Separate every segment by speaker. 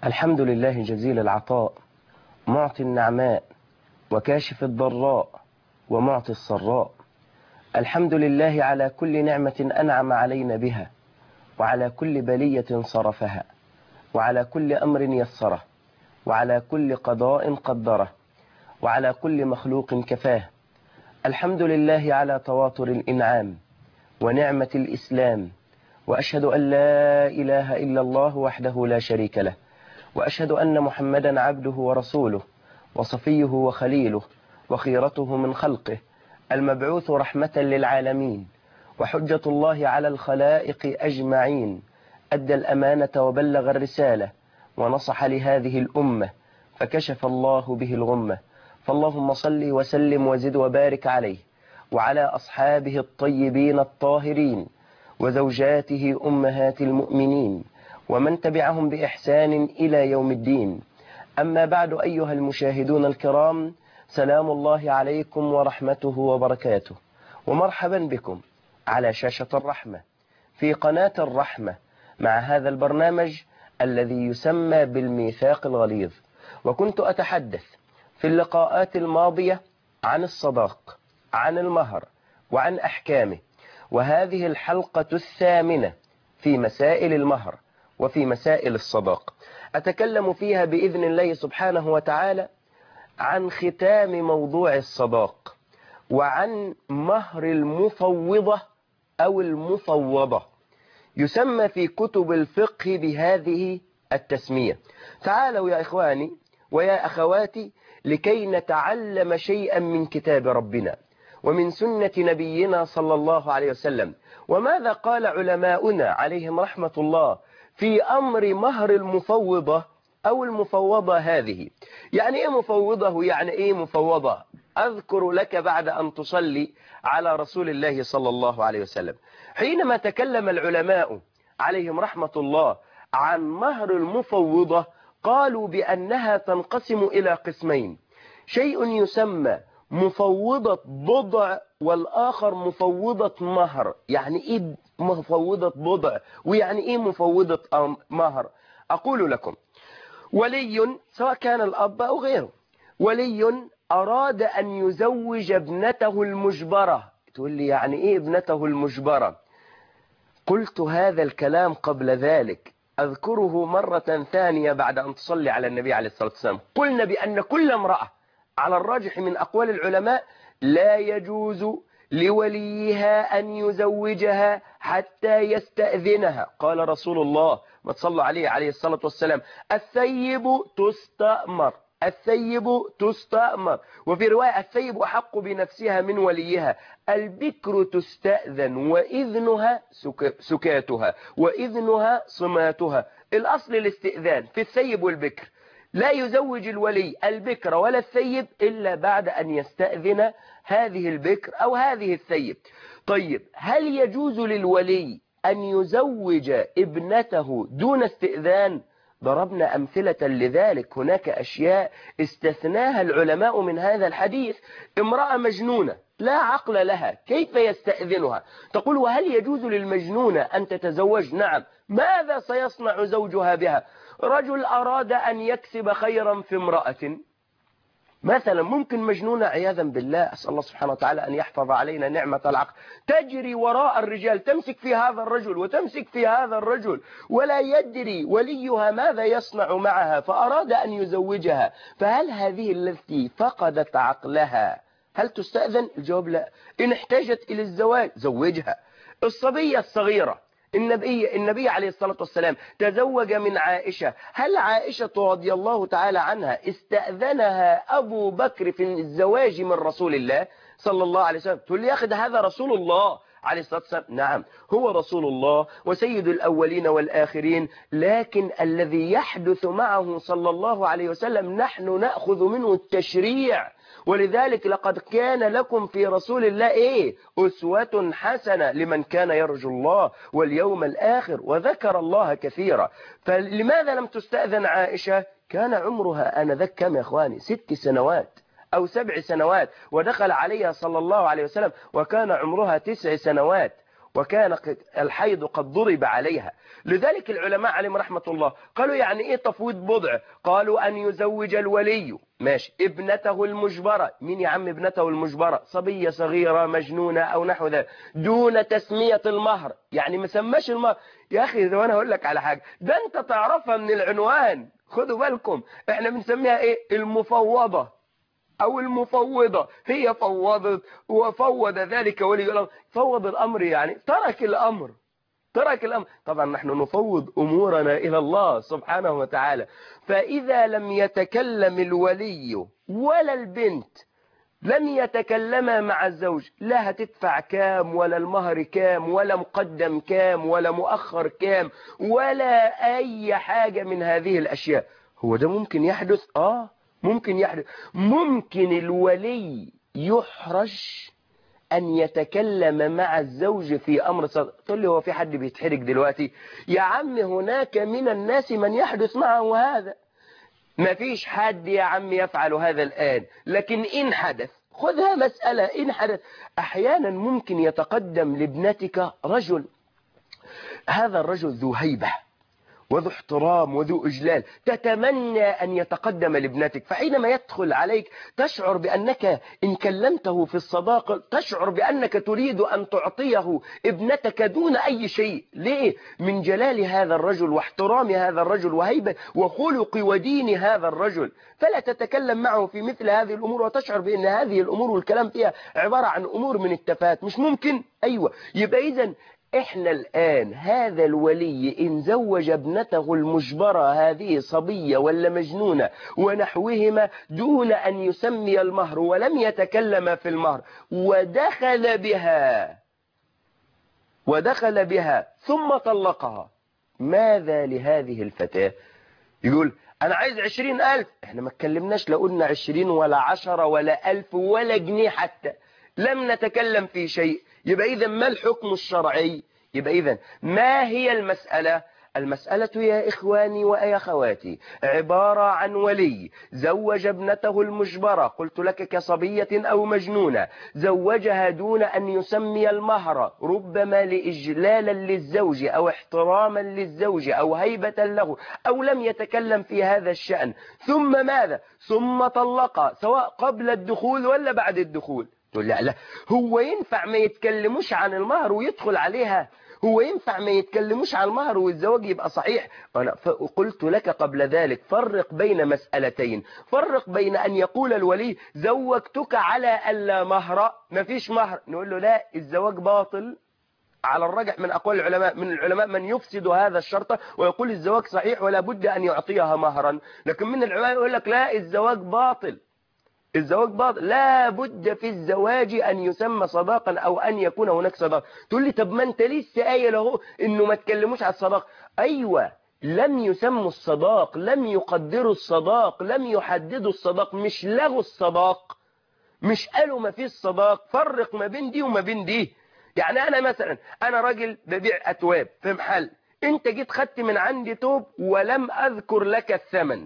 Speaker 1: الحمد لله جزيل العطاء معطي النعماء وكاشف الضراء ومعطي السراء الحمد لله على كل نعمة أنعم علينا بها وعلى كل بلية صرفها وعلى كل أمر يسره وعلى كل قضاء قدره وعلى كل مخلوق كفاه الحمد لله على تواتر الإنعام ونعمة الإسلام وأشهد أن لا إله إلا الله وحده لا شريك له وأشهد أن محمدا عبده ورسوله وصفيه وخليله وخيرته من خلقه المبعوث رحمة للعالمين وحجة الله على الخلائق أجمعين أدى الأمانة وبلغ الرسالة ونصح لهذه الأمة فكشف الله به الغمة فاللهم صل وسلم وزد وبارك عليه وعلى أصحابه الطيبين الطاهرين وزوجاته أمهات المؤمنين ومن تبعهم بإحسان إلى يوم الدين أما بعد أيها المشاهدون الكرام سلام الله عليكم ورحمته وبركاته ومرحبا بكم على شاشة الرحمة في قناة الرحمة مع هذا البرنامج الذي يسمى بالميثاق الغليظ وكنت أتحدث في اللقاءات الماضية عن الصداق عن المهر وعن أحكامه وهذه الحلقة الثامنة في مسائل المهر وفي مسائل الصداق أتكلم فيها بإذن الله سبحانه وتعالى عن ختام موضوع الصداق وعن مهر المفوضة أو المفوضة يسمى في كتب الفقه بهذه التسمية تعالوا يا إخواني ويا أخواتي لكي نتعلم شيئا من كتاب ربنا ومن سنة نبينا صلى الله عليه وسلم وماذا قال علماؤنا عليهم رحمة الله في أمر مهر المفوضة أو المفوضة هذه يعني إيه مفوضة يعني إيه مفوضة أذكر لك بعد أن تصلي على رسول الله صلى الله عليه وسلم حينما تكلم العلماء عليهم رحمة الله عن مهر المفوضة قالوا بأنها تنقسم إلى قسمين شيء يسمى مفوضة بضع والآخر مفوضة مهر يعني إيه مفوضة بضع ويعني إيه مفوضة مهر أقول لكم ولي سواء كان الأب أو غيره ولي أراد أن يزوج ابنته المجبرة تقول لي يعني إيه ابنته المجبرة قلت هذا الكلام قبل ذلك أذكره مرة ثانية بعد أن تصلي على النبي عليه الصلاة والسلام قلنا بأن كل امرأة على الراجح من أقوال العلماء لا يجوز لوليها أن يزوجها حتى يستأذنها قال رسول الله ما تصلوا عليه عليه الصلاة والسلام الثيب تستأمر الثيب تستأمر وفي رواية الثيب أحق بنفسها من وليها البكر تستأذن وإذنها سك... سكاتها وإذنها صماتها الأصل الاستئذان في الثيب والبكر لا يزوج الولي البكر ولا الثيب إلا بعد أن يستأذن هذه البكر أو هذه الثيب طيب هل يجوز للولي أن يزوج ابنته دون استئذان ضربنا أمثلة لذلك هناك أشياء استثناها العلماء من هذا الحديث امرأة مجنونة لا عقل لها كيف يستأذنها تقول وهل يجوز للمجنونة أن تتزوج نعم ماذا سيصنع زوجها بها رجل أراد أن يكسب خيرا في امرأة مثلا ممكن مجنونة عياذا بالله أسأل الله سبحانه وتعالى أن يحفظ علينا نعمة العقل تجري وراء الرجال تمسك في هذا الرجل وتمسك في هذا الرجل ولا يدري وليها ماذا يصنع معها فأراد أن يزوجها فهل هذه التي فقدت عقلها هل تستأذن الجواب لا إن احتاجت إلى الزواج زوجها الصبية الصغيرة النبي النبي عليه الصلاة والسلام تزوج من عائشة هل عائشة رضي الله تعالى عنها استأذنها أبو بكر في الزواج من رسول الله صلى الله عليه وسلم تقول لي يا أخي ده هذا رسول الله عليه الصلاة والسلام نعم هو رسول الله وسيد الأولين والآخرين لكن الذي يحدث معه صلى الله عليه وسلم نحن نأخذ منه التشريع ولذلك لقد كان لكم في رسول الله إيه أسوة حسنة لمن كان يرجو الله واليوم الآخر وذكر الله كثيرا فلماذا لم تستأذن عائشة كان عمرها آنذاك كم يا أخواني ست سنوات أو سبع سنوات ودخل عليها صلى الله عليه وسلم وكان عمرها تسع سنوات وكان الحيض قد ضرب عليها لذلك العلماء عليهم رحمة الله قالوا يعني ايه تفويض بضع قالوا ان يزوج الولي ماشي ابنته المجبرة مين يا عم ابنته المجبرة صبية صغيرة مجنونة او نحو ذلك دون تسمية المهر يعني ما سماش المهر يا اخي ده وانا هقول لك على حاجة ده انت تعرفها من العنوان خدوا بالكم احنا بنسميها ايه المفوضة او المفوضة هي فوضت وفوض ذلك ولي الامر فوض الامر يعني ترك الامر ترك الامر طبعا نحن نفوض امورنا الى الله سبحانه وتعالى فاذا لم يتكلم الولي ولا البنت لم يتكلما مع الزوج لا هتدفع كام ولا المهر كام ولا مقدم كام ولا مؤخر كام ولا اي حاجة من هذه الاشياء هو ده ممكن يحدث اه ممكن يحدث ممكن الولي يحرج أن يتكلم مع الزوج في أمر صدق تقول لي هو في حد بيتحرج دلوقتي يا عم هناك من الناس من يحدث معه هذا ما فيش حد يا عم يفعل هذا الآن لكن إن حدث خذها مسألة إن حدث أحيانا ممكن يتقدم لابنتك رجل هذا الرجل ذو هيبة وذو احترام وذو إجلال تتمنى أن يتقدم لابنتك فحينما يدخل عليك تشعر بأنك إن كلمته في الصداقة تشعر بأنك تريد أن تعطيه ابنتك دون أي شيء ليه؟ من جلال هذا الرجل واحترام هذا الرجل وهيبة وخلق ودين هذا الرجل فلا تتكلم معه في مثل هذه الأمور وتشعر بأن هذه الأمور والكلام فيها عبارة عن أمور من التفات مش ممكن أيوة يبقى إذن احنا الآن هذا الولي إن زوج ابنته المجبرة هذه صبية ولا مجنونة ونحوهما دون أن يسمي المهر ولم يتكلم في المهر ودخل بها ودخل بها ثم طلقها ماذا لهذه الفتاة يقول أنا عايز عشرين ألف احنا ما اتكلمناش لا قلنا عشرين ولا عشرة ولا ألف ولا جنيه حتى لم نتكلم في شيء يبقى إذا ما الحكم الشرعي يبقى إذا ما هي المسألة المسألة يا إخواني ويا أخواتي عبارة عن ولي زوج ابنته المجبرة قلت لك كصبية أو مجنونة زوجها دون أن يسمي المهر ربما لإجلالا للزوج أو احتراما للزوج أو هيبة له أو لم يتكلم في هذا الشأن ثم ماذا ثم طلق سواء قبل الدخول ولا بعد الدخول تقول لا لا هو ينفع ما يتكلموش عن المهر ويدخل عليها هو ينفع ما يتكلموش عن المهر والزواج يبقى صحيح أنا قلت لك قبل ذلك فرق بين مسألتين فرق بين أن يقول الولي زوجتك على ألا مهر ما فيش مهر نقول له لا الزواج باطل على الرجح من أقوال العلماء من العلماء من يفسد هذا الشرط ويقول الزواج صحيح ولا بد أن يعطيها مهرا لكن من العلماء يقول لك لا الزواج باطل الزواج باطل لا بد في الزواج أن يسمى صداقا أو أن يكون هناك صداق تقول لي طب ما أنت لسه قايل اهو إنه ما تكلموش على الصداق أيوة لم يسموا الصداق لم يقدروا الصداق لم يحددوا الصداق مش لغوا الصداق مش قالوا ما فيش صداق فرق ما بين دي وما بين دي يعني أنا مثلا أنا راجل ببيع أتواب في محل أنت جيت خدت من عندي توب ولم أذكر لك الثمن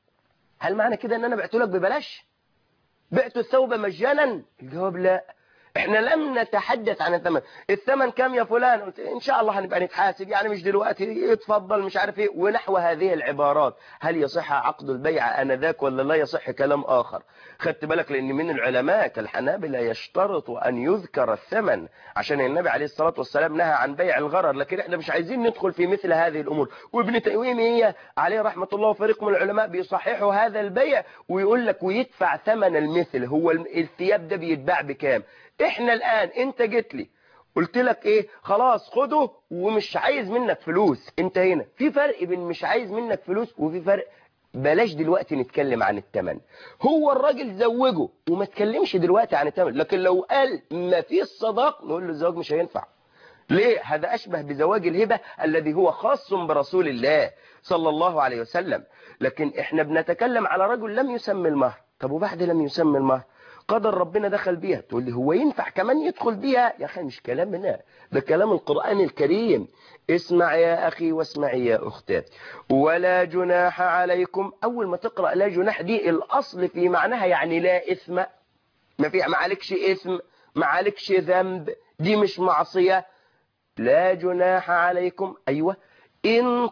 Speaker 1: هل معنى كده أن أنا بعته لك ببلاش بعت الثوب مجانا الجواب لا احنا لم نتحدث عن الثمن الثمن كم يا فلان قلت ان شاء الله هنبقى نتحاسب يعني مش دلوقتي يتفضل مش عارف ايه ونحو هذه العبارات هل يصح عقد البيع انذاك ولا لا يصح كلام اخر خدت بالك لان من العلماء كالحنابلة يشترط ان يذكر الثمن عشان النبي عليه الصلاة والسلام نهى عن بيع الغرر لكن احنا مش عايزين ندخل في مثل هذه الامور وابن تيمية عليه رحمة الله وفريق من العلماء بيصححوا هذا البيع ويقول لك ويدفع ثمن المثل هو الثياب ده بيتباع بكام احنا الان انت جيت لي قلت لك ايه خلاص خده ومش عايز منك فلوس انت هنا في فرق بين مش عايز منك فلوس وفي فرق بلاش دلوقتي نتكلم عن الثمن هو الراجل زوجه وما تكلمش دلوقتي عن الثمن لكن لو قال ما فيش صداق نقول له الزواج مش هينفع ليه هذا أشبه بزواج الهبة الذي هو خاص برسول الله صلى الله عليه وسلم لكن احنا بنتكلم على رجل لم يسمي المهر طب وبعد لم يسمي المهر قدر ربنا دخل بيها تقول لي هو ينفع كمان يدخل بيها يا أخي مش كلامنا ده كلام القرآن الكريم اسمع يا أخي واسمعي يا أختي ولا جناح عليكم أول ما تقرأ لا جناح دي الأصل في معناها يعني لا إثم ما في ما عليكش إثم ما عليكش ذنب دي مش معصية لا جناح عليكم أيوة إن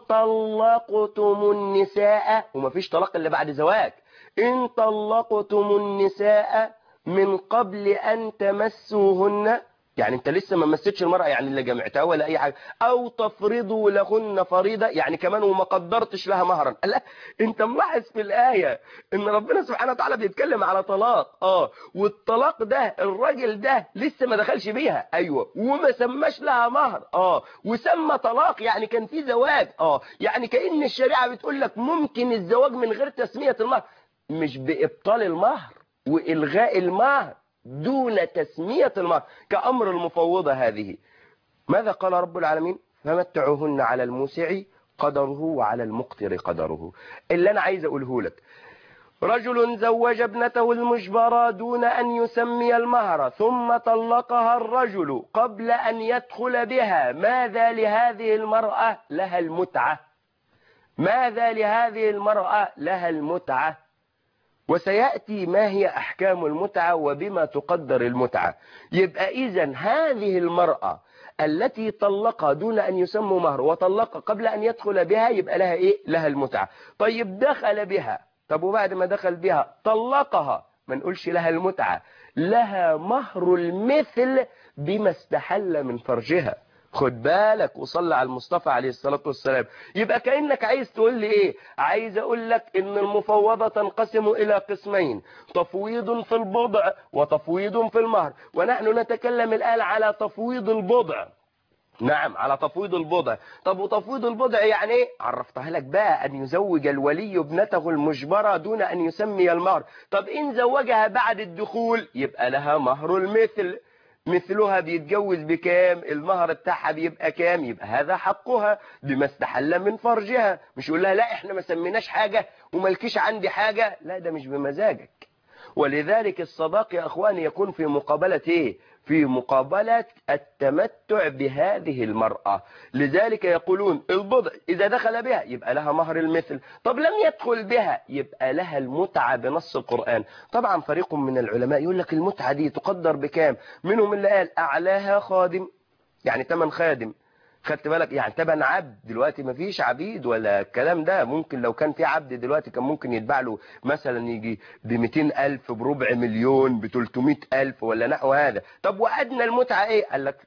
Speaker 1: طلقتم النساء ومفيش طلاق اللي بعد زواج إن طلقتم النساء من قبل أن تمسوهن يعني انت لسه ما مسيتش المرأة يعني اللي جمعتها ولا اي حاجة او تفرضوا لهن فريضة يعني كمان وما قدرتش لها مهرا لا انت ملاحظ في الآية ان ربنا سبحانه وتعالى بيتكلم على طلاق اه والطلاق ده الراجل ده لسه ما دخلش بيها ايوه وما سماش لها مهر اه وسمى طلاق يعني كان في زواج اه يعني كأن الشريعة بتقول لك ممكن الزواج من غير تسمية المهر مش بإبطال المهر وإلغاء المهر دون تسمية المهر كأمر المفوضة هذه ماذا قال رب العالمين فمتعوهن على الموسع قدره وعلى المقتر قدره اللي أنا عايز أقوله لك رجل زوج ابنته المجبرة دون أن يسمي المهر ثم طلقها الرجل قبل أن يدخل بها ماذا لهذه المرأة لها المتعة ماذا لهذه المرأة لها المتعة وسيأتي ما هي أحكام المتعة وبما تقدر المتعة يبقى إذا هذه المرأة التي طلقها دون أن يسموا مهر وطلق قبل أن يدخل بها يبقى لها إيه لها المتعة طيب دخل بها طب وبعد ما دخل بها طلقها ما نقولش لها المتعة لها مهر المثل بما استحل من فرجها خد بالك وصلى على المصطفى عليه الصلاة والسلام يبقى كأنك عايز تقول لي ايه عايز اقول لك ان المفوضة تنقسم الى قسمين تفويض في البضع وتفويض في المهر ونحن نتكلم الآن على تفويض البضع نعم على تفويض البضع طب وتفويض البضع يعني ايه عرفتها لك بقى ان يزوج الولي ابنته المجبرة دون ان يسمي المهر طب ان زوجها بعد الدخول يبقى لها مهر المثل مثلها بيتجوز بكام المهر بتاعها بيبقى كام يبقى هذا حقها بما استحل من فرجها مش يقول لها لا احنا ما سميناش حاجة وملكيش عندي حاجة لا ده مش بمزاجك ولذلك الصداق يا اخواني يكون في مقابلة ايه في مقابلة التمتع بهذه المرأة لذلك يقولون البضع إذا دخل بها يبقى لها مهر المثل طب لم يدخل بها يبقى لها المتعة بنص القرآن طبعا فريق من العلماء يقول لك المتعة دي تقدر بكام منهم اللي قال أعلاها خادم يعني تمن خادم خدت بالك يعني تبن عبد دلوقتي ما فيش عبيد ولا الكلام ده ممكن لو كان في عبد دلوقتي كان ممكن يتباع له مثلا يجي ب 200 ألف بربع مليون ب 300 ألف ولا نحو هذا طب وأدنى المتعة إيه قال لك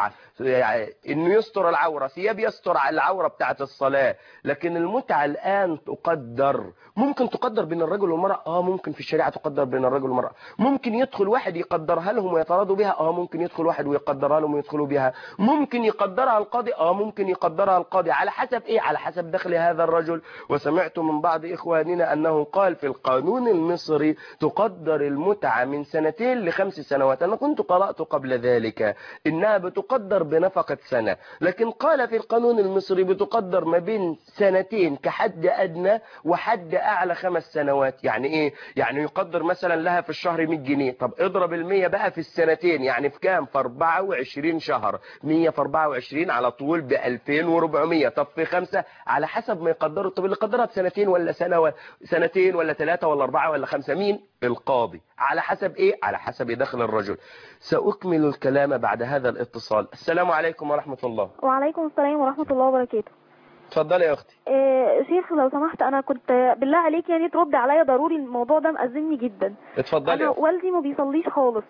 Speaker 1: إنه يستر العورة ثياب يستر على العورة بتاعة الصلاة لكن المتعة الآن تقدر ممكن تقدر بين الرجل والمرأة اه ممكن في الشريعة تقدر بين الرجل والمرأة ممكن يدخل واحد يقدرها لهم ويتراضوا بها اه ممكن يدخل واحد ويقدرها لهم ويدخلوا بها ممكن يقدرها القاضي اه ممكن يقدرها القاضي على حسب ايه على حسب دخل هذا الرجل وسمعت من بعض اخواننا انه قال في القانون المصري تقدر المتعة من سنتين لخمس سنوات انا كنت قرأت قبل ذلك انها بتقدر بنفقة سنة لكن قال في القانون المصري بتقدر ما بين سنتين كحد ادنى وحد اعلى خمس سنوات يعني ايه يعني يقدر مثلا لها في الشهر 100 جنيه طب اضرب المية بقى في السنتين يعني في كام في 24 شهر 100 في 24 على طول ب 2400 طب في خمسة على حسب ما يقدروا طب اللي قدرها بسنتين ولا سنة و... سنتين ولا ثلاثة ولا أربعة ولا خمسة مين القاضي على حسب ايه على حسب دخل الرجل سأكمل الكلام بعد هذا الاتصال السلام عليكم ورحمة الله
Speaker 2: وعليكم السلام ورحمة الله وبركاته
Speaker 1: اتفضلي يا اختي
Speaker 2: إيه شيخ لو سمحت انا كنت بالله عليك يعني ترد عليا ضروري الموضوع ده مأذني جدا
Speaker 1: اتفضلي
Speaker 2: انا
Speaker 1: يا أختي.
Speaker 2: والدي ما بيصليش خالص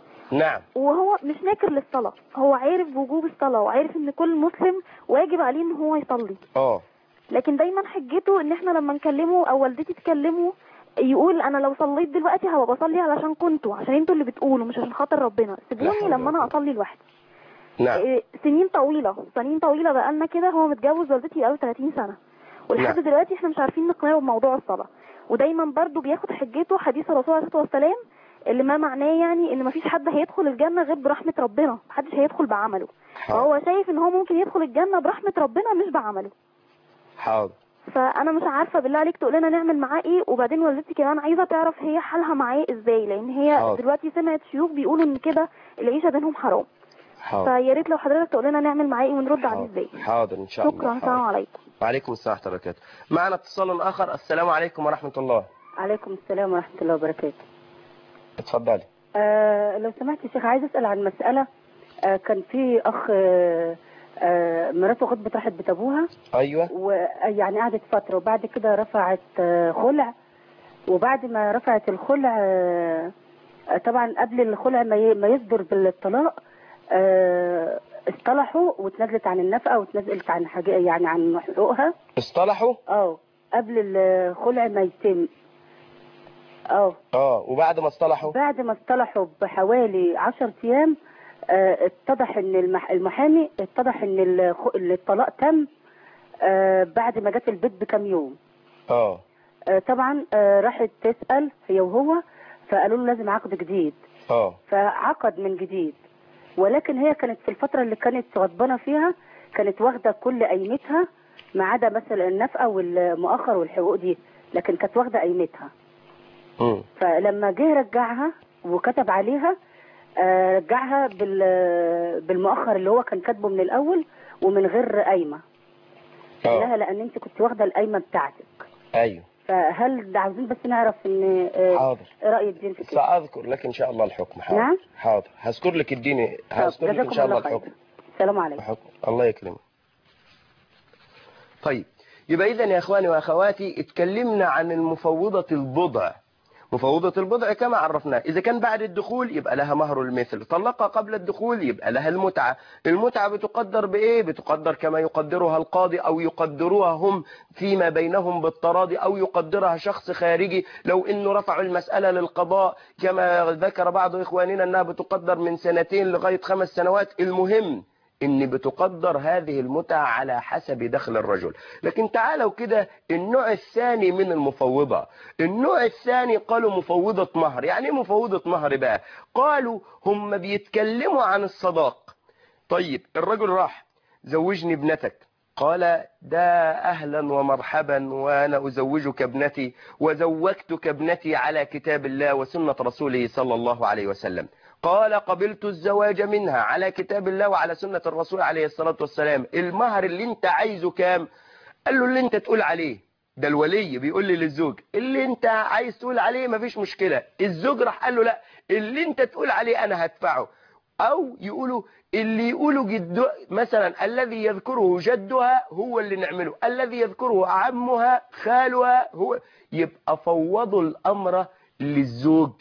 Speaker 1: نعم
Speaker 2: وهو مش ناكر للصلاة هو عارف بوجوب الصلاة وعارف ان كل مسلم واجب عليه ان هو يصلي
Speaker 1: اه
Speaker 2: لكن دايما حجته ان احنا لما نكلمه او والدتي تكلمه يقول انا لو صليت دلوقتي هبقى بصلي علشان كنتوا عشان انتوا اللي بتقولوا مش عشان خاطر ربنا سيبوني
Speaker 1: حول
Speaker 2: لما
Speaker 1: ولا
Speaker 2: انا اصلي لوحدي
Speaker 1: نعم
Speaker 2: إيه، سنين طويلة سنين طويلة بقالنا كده هو متجوز والدتي بقاله 30 سنة ولحد
Speaker 1: نعم.
Speaker 2: دلوقتي احنا مش عارفين نقنعه بموضوع الصلاة ودايما برضو بياخد حجته حديث الرسول عليه الصلاة والسلام اللي ما معناه يعني ان مفيش حد هيدخل الجنة غير برحمة ربنا محدش هيدخل بعمله
Speaker 1: حاضر
Speaker 2: فهو شايف ان هو ممكن يدخل الجنة برحمة ربنا مش بعمله
Speaker 1: حاضر
Speaker 2: فانا مش عارفة بالله عليك تقول لنا نعمل معاه ايه وبعدين والدتي كمان عايزة تعرف هي حالها معاه ازاي لان هي
Speaker 1: حاضر.
Speaker 2: دلوقتي سمعت شيوخ بيقولوا ان كده العيشة بينهم حرام
Speaker 1: حاضر
Speaker 2: فيا ريت لو حضرتك تقول لنا نعمل معاه ايه ونرد عليه
Speaker 1: حاضر
Speaker 2: ازاي
Speaker 1: حاضر ان شاء الله
Speaker 2: شكرا السلام
Speaker 1: حاضر.
Speaker 2: عليكم
Speaker 1: وعليكم السلام ورحمة الله وبركاته معنا اتصال اخر السلام عليكم ورحمة الله
Speaker 3: عليكم السلام ورحمة الله وبركاته
Speaker 1: اتفضلي
Speaker 3: آه لو سمحت يا شيخ عايز أسأل عن مسألة آه كان في أخ آه آه، مراته غضبت راحت بيت ابوها
Speaker 1: ايوه
Speaker 3: ويعني قعدت فتره وبعد كده رفعت آه، خلع وبعد ما رفعت الخلع آه، آه، طبعا قبل الخلع ما ي- ما يصدر بالطلاق آه، اصطلحوا واتنازلت عن النفقه واتنازلت عن حاجه يعني عن حقوقها
Speaker 1: اصطلحوا
Speaker 3: اه قبل الخلع ما يتم اه
Speaker 1: اه وبعد ما اصطلحوا
Speaker 3: بعد ما اصطلحوا بحوالي 10 ايام آه، اتضح ان المح- المحامي اتضح ان الخ- الطلاق تم آه، بعد ما جت البيت بكام يوم
Speaker 1: اه
Speaker 3: آه، طبعا آه، راحت تسال هي وهو فقالوا له لازم عقد جديد
Speaker 1: اه
Speaker 3: فعقد من جديد ولكن هي كانت في الفتره اللي كانت غضبانه فيها كانت واخده كل قيمتها ما عدا مثلا النفقه والمؤخر والحقوق دي لكن كانت واخده قيمتها
Speaker 1: امم
Speaker 3: فلما جه رجعها وكتب عليها آه، رجعها بال- بالمؤخر اللي هو كان كاتبه من الاول ومن غير قايمه قال لها
Speaker 1: اه
Speaker 3: لان انت كنت واخده القايمه بتاعتك
Speaker 1: ايوه
Speaker 3: فهل ده عاوزين بس نعرف ان آه،
Speaker 1: حاضر
Speaker 3: إيه راي الدين في كده
Speaker 1: ساذكر لك ان شاء الله الحكم حاضر
Speaker 3: نعم.
Speaker 1: حاضر هذكر لك الدين هذكر لك ان
Speaker 3: جزاكم
Speaker 1: شاء الله
Speaker 3: الله خير.
Speaker 1: الحكم
Speaker 3: السلام عليكم
Speaker 1: حكم الله يكرمك طيب يبقى اذا يا اخواني واخواتي اتكلمنا عن المفوضة البضع مفوضة البضع كما عرفنا إذا كان بعد الدخول يبقى لها مهر المثل طلقها قبل الدخول يبقى لها المتعة المتعة بتقدر بإيه بتقدر كما يقدرها القاضي أو يقدروها هم فيما بينهم بالتراضي أو يقدرها شخص خارجي لو إنه رفعوا المسألة للقضاء كما ذكر بعض إخواننا أنها بتقدر من سنتين لغاية خمس سنوات المهم ان بتقدر هذه المتعة على حسب دخل الرجل لكن تعالوا كده النوع الثاني من المفوضة النوع الثاني قالوا مفوضة مهر يعني ايه مفوضة مهر بقى قالوا هم بيتكلموا عن الصداق طيب الرجل راح زوجني ابنتك قال ده أهلا ومرحبا وأنا أزوجك ابنتي وزوجتك ابنتي على كتاب الله وسنة رسوله صلى الله عليه وسلم قال قبلت الزواج منها على كتاب الله وعلى سنة الرسول عليه الصلاة والسلام المهر اللي انت عايزه كام قال له اللي انت تقول عليه ده الولي بيقول لي للزوج اللي انت عايز تقول عليه مفيش مشكلة الزوج راح قال له لا اللي انت تقول عليه انا هدفعه او يقولوا اللي يقولوا جد مثلا الذي يذكره جدها هو اللي نعمله الذي يذكره عمها خالها هو يبقى فوضوا الامر للزوج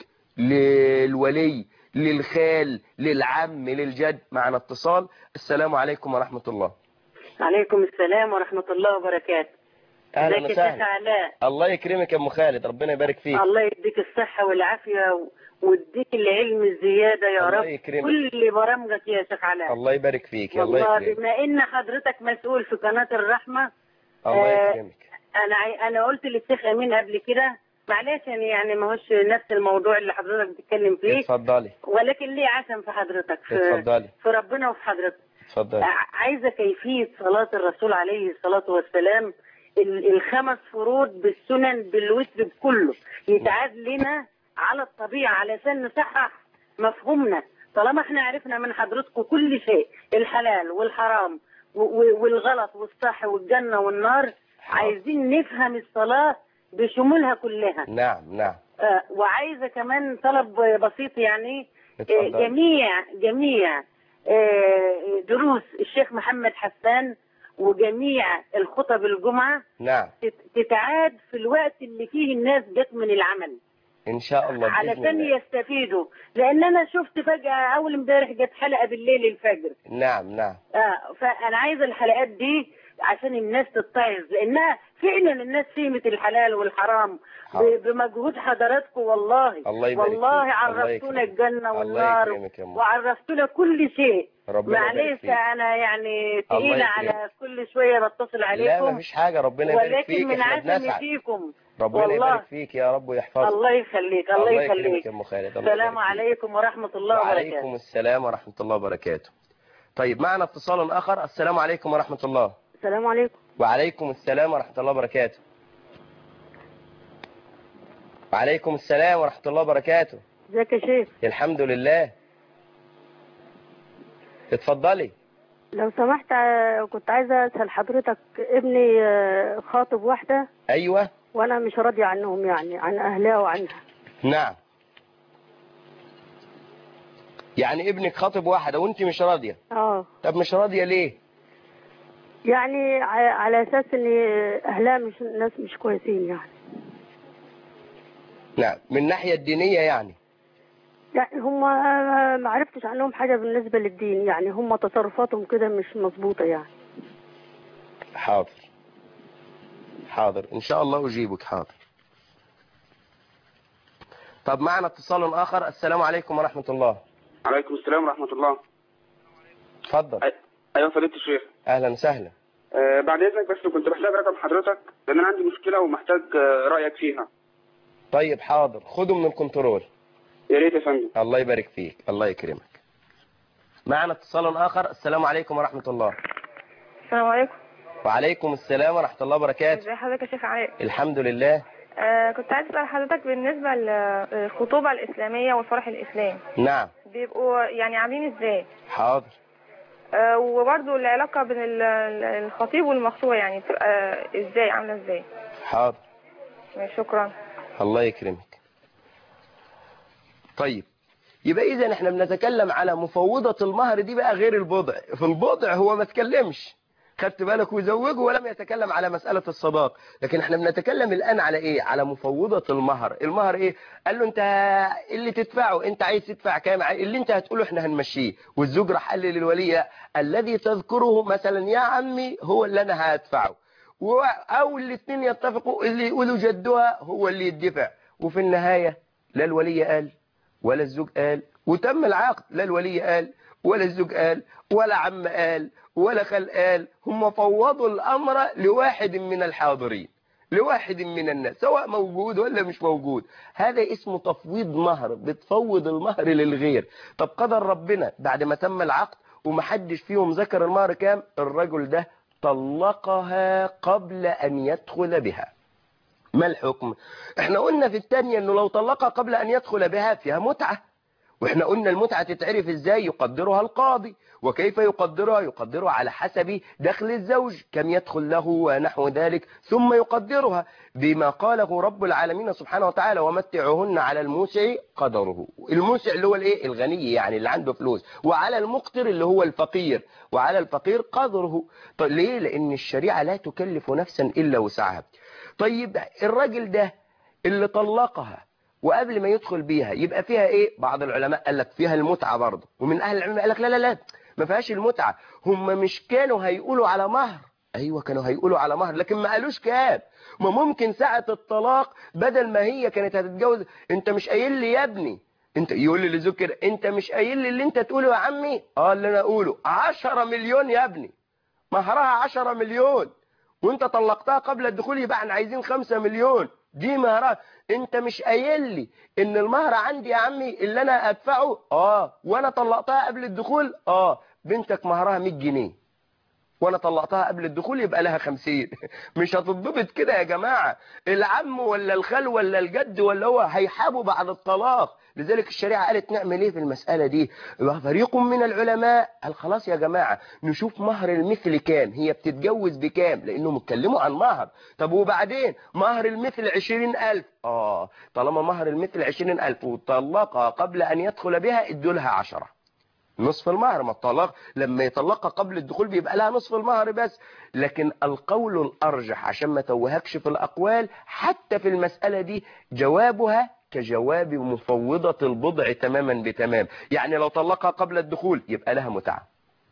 Speaker 1: للولي للخال للعم للجد معنا اتصال السلام عليكم ورحمة الله
Speaker 4: عليكم السلام ورحمة الله وبركاته
Speaker 1: اهلا
Speaker 4: ازيك يا شيخ
Speaker 1: وسهلا
Speaker 4: علاء
Speaker 1: الله يكرمك يا ام خالد ربنا يبارك فيك
Speaker 4: الله يديك الصحة والعافية و- ويديك العلم الزيادة يا
Speaker 1: الله
Speaker 4: رب
Speaker 1: يكرمك.
Speaker 4: كل برامجك يا شيخ علاء
Speaker 1: الله يبارك فيك الله
Speaker 4: والله
Speaker 1: يكرمك
Speaker 4: بما ان حضرتك مسؤول في قناة الرحمة
Speaker 1: الله
Speaker 4: آه،
Speaker 1: يكرمك
Speaker 4: انا عي- انا قلت للشيخ امين قبل كده معلش يعني يعني ما هوش نفس الموضوع اللي حضرتك بتتكلم فيه
Speaker 1: اتفضلي
Speaker 4: ولكن ليه عشم في حضرتك في,
Speaker 1: اتفضلي
Speaker 4: في ربنا وفي حضرتك
Speaker 1: اتفضلي
Speaker 4: ع- عايزة كيفية صلاة الرسول عليه الصلاة والسلام ال- الخمس فروض بالسنن بالوتر بكله يتعاد لنا على الطبيعة علشان نصحح مفهومنا طالما احنا عرفنا من حضرتكم كل شيء الحلال والحرام و- و- والغلط والصح والجنة والنار
Speaker 1: حاضر.
Speaker 4: عايزين نفهم الصلاة بشمولها كلها
Speaker 1: نعم نعم
Speaker 4: آه، وعايزة كمان طلب بسيط يعني آه،
Speaker 1: اتفضل.
Speaker 4: جميع جميع آه، دروس الشيخ محمد حسان وجميع الخطب الجمعة
Speaker 1: نعم
Speaker 4: تت- تتعاد في الوقت اللي فيه الناس جت من العمل
Speaker 1: ان شاء الله بإذن
Speaker 4: علشان
Speaker 1: الله.
Speaker 4: يستفيدوا لان انا شفت فجأة اول امبارح جت حلقة بالليل الفجر
Speaker 1: نعم نعم
Speaker 4: اه فانا عايزه الحلقات دي عشان الناس تتعظ لانها فعلا الناس فهمت الحلال والحرام
Speaker 1: حاضر.
Speaker 4: ب- بمجهود حضراتكم والله
Speaker 1: الله يبارك
Speaker 4: والله
Speaker 1: فيك. الله
Speaker 4: عرفتونا
Speaker 1: يكرمك.
Speaker 4: الجنه
Speaker 1: الله
Speaker 4: والنار
Speaker 1: يكرمك يا أم.
Speaker 4: وعرفتونا كل شيء
Speaker 1: ربنا يبارك
Speaker 4: معلش
Speaker 1: فيك.
Speaker 4: انا يعني
Speaker 1: الله
Speaker 4: تقيله
Speaker 1: يكرمك.
Speaker 4: على كل شويه بتصل
Speaker 1: لا
Speaker 4: عليكم
Speaker 1: مفيش حاجة ربنا يبارك
Speaker 4: ولكن
Speaker 1: فيك
Speaker 4: من
Speaker 1: احنا
Speaker 4: عزم
Speaker 1: بنسعد
Speaker 4: فيكم
Speaker 1: ربنا
Speaker 4: والله.
Speaker 1: يبارك فيك يا رب ويحفظك
Speaker 4: الله يخليك الله
Speaker 1: الله يكرمك
Speaker 4: يخليك
Speaker 1: يا ام خالد الله
Speaker 4: السلام
Speaker 1: يبارك فيك.
Speaker 4: عليكم ورحمه الله
Speaker 1: وعليكم
Speaker 4: وبركاته
Speaker 1: السلام ورحمة الله وبركاته طيب معنا اتصال آخر السلام عليكم ورحمة الله
Speaker 3: السلام عليكم
Speaker 1: وعليكم السلام ورحمة الله وبركاته وعليكم السلام ورحمة الله وبركاته
Speaker 3: ازيك يا شيخ
Speaker 1: الحمد لله اتفضلي
Speaker 3: لو سمحت آه، كنت عايزه اسال حضرتك ابني آه، خاطب واحده
Speaker 1: ايوه
Speaker 3: وانا مش راضيه عنهم يعني عن اهلها وعنها
Speaker 1: نعم يعني ابنك خاطب واحدة وانت مش راضية
Speaker 3: اه
Speaker 1: طب مش راضية ليه
Speaker 5: يعني ع- على اساس ان اهلها مش ناس مش كويسين يعني
Speaker 1: نعم من الناحية الدينية يعني
Speaker 5: يعني هم ما عرفتش عنهم حاجه بالنسبه للدين يعني هم تصرفاتهم كده مش مظبوطه يعني
Speaker 1: حاضر حاضر ان شاء الله اجيبك حاضر طب معنا اتصال اخر السلام عليكم ورحمة الله
Speaker 6: عليكم السلام ورحمة الله
Speaker 1: اتفضل
Speaker 6: أي- أيوة فضيلة الشيخ
Speaker 1: اهلا وسهلا
Speaker 6: أه بعد إذنك بس كنت محتاج رقم حضرتك لأن أنا عندي مشكلة ومحتاج آه، رأيك فيها
Speaker 1: طيب حاضر خده من الكنترول
Speaker 6: يا ريت يا فندم
Speaker 1: الله يبارك فيك الله يكرمك معنا اتصال اخر السلام عليكم ورحمة الله
Speaker 7: السلام عليكم
Speaker 1: وعليكم السلام ورحمة الله وبركاته
Speaker 7: ازي حضرتك يا شيخ علي
Speaker 1: الحمد لله
Speaker 7: آه كنت عايز اسال حضرتك بالنسبه للخطوبه الاسلاميه والفرح الاسلامي
Speaker 1: نعم
Speaker 7: بيبقوا يعني عاملين ازاي
Speaker 1: حاضر
Speaker 7: آه وبرضه العلاقه بين ال- ال- الخطيب والمخطوبه يعني بتبقى ازاي عامله ازاي
Speaker 1: حاضر
Speaker 7: شكرا
Speaker 1: الله يكرمك طيب يبقى اذا احنا بنتكلم على مفوضة المهر دي بقى غير البضع في البضع هو ما تكلمش خدت بالك وزوجه ولم يتكلم على مسألة الصداق لكن احنا بنتكلم الآن على ايه على مفوضة المهر المهر ايه قال له انت اللي تدفعه انت عايز تدفع كام اللي انت هتقوله احنا هنمشيه والزوج راح قال للولي الذي تذكره مثلا يا عمي هو اللي انا هدفعه و- او الاثنين يتفقوا اللي يقولوا جدها هو اللي يدفع وفي النهاية لا الولي قال ولا الزوج قال وتم العقد لا الولي قال ولا الزوج قال ولا عم قال ولا خال قال هم فوضوا الأمر لواحد من الحاضرين لواحد من الناس سواء موجود ولا مش موجود هذا اسمه تفويض مهر بتفوض المهر للغير طب قدر ربنا بعد ما تم العقد ومحدش فيهم ذكر المهر كام الرجل ده طلقها قبل أن يدخل بها ما الحكم احنا قلنا في الثانية انه لو طلقها قبل ان يدخل بها فيها متعة واحنا قلنا المتعة تتعرف ازاي يقدرها القاضي وكيف يقدرها يقدرها على حسب دخل الزوج كم يدخل له ونحو ذلك ثم يقدرها بما قاله رب العالمين سبحانه وتعالى ومتعهن على الموسع قدره الموسع اللي هو الايه الغني يعني اللي عنده فلوس وعلى المقتر اللي هو الفقير وعلى الفقير قدره طيب ليه لان الشريعة لا تكلف نفسا الا وسعها طيب الراجل ده اللي طلقها وقبل ما يدخل بيها يبقى فيها ايه بعض العلماء قال لك فيها المتعة برضه ومن اهل العلم قال لك لا لا لا ما فيهاش المتعة هم مش كانوا هيقولوا على مهر ايوه كانوا هيقولوا على مهر لكن ما قالوش كام ما ممكن ساعة الطلاق بدل ما هي كانت هتتجوز انت مش قايل لي يا ابني انت يقول لي لزوج كده انت مش قايل لي اللي انت تقوله يا عمي اه اللي انا اقوله 10 مليون يا ابني مهرها 10 مليون وانت طلقتها قبل الدخول يبقى احنا عايزين 5 مليون دي مهرها انت مش قايل لي ان المهر عندي يا عمي اللي انا ادفعه اه وانا طلقتها قبل الدخول اه بنتك مهرها 100 جنيه وانا طلقتها قبل الدخول يبقى لها 50 مش هتضبط كده يا جماعة العم ولا الخال ولا الجد ولا هو هيحابوا بعد الطلاق لذلك الشريعة قالت نعمل ايه في المسألة دي فريق من العلماء قال خلاص يا جماعة نشوف مهر المثل كام هي بتتجوز بكام لانهم اتكلموا عن مهر طب وبعدين مهر المثل عشرين ألف اه طالما مهر المثل عشرين ألف وطلقها قبل ان يدخل بها ادوا لها عشرة نصف المهر ما الطلاق لما يطلقها قبل الدخول بيبقى لها نصف المهر بس لكن القول الأرجح عشان ما توهكش في الأقوال حتى في المسألة دي جوابها كجواب مفوضة البضع تماما بتمام يعني لو طلقها قبل الدخول يبقى لها متعة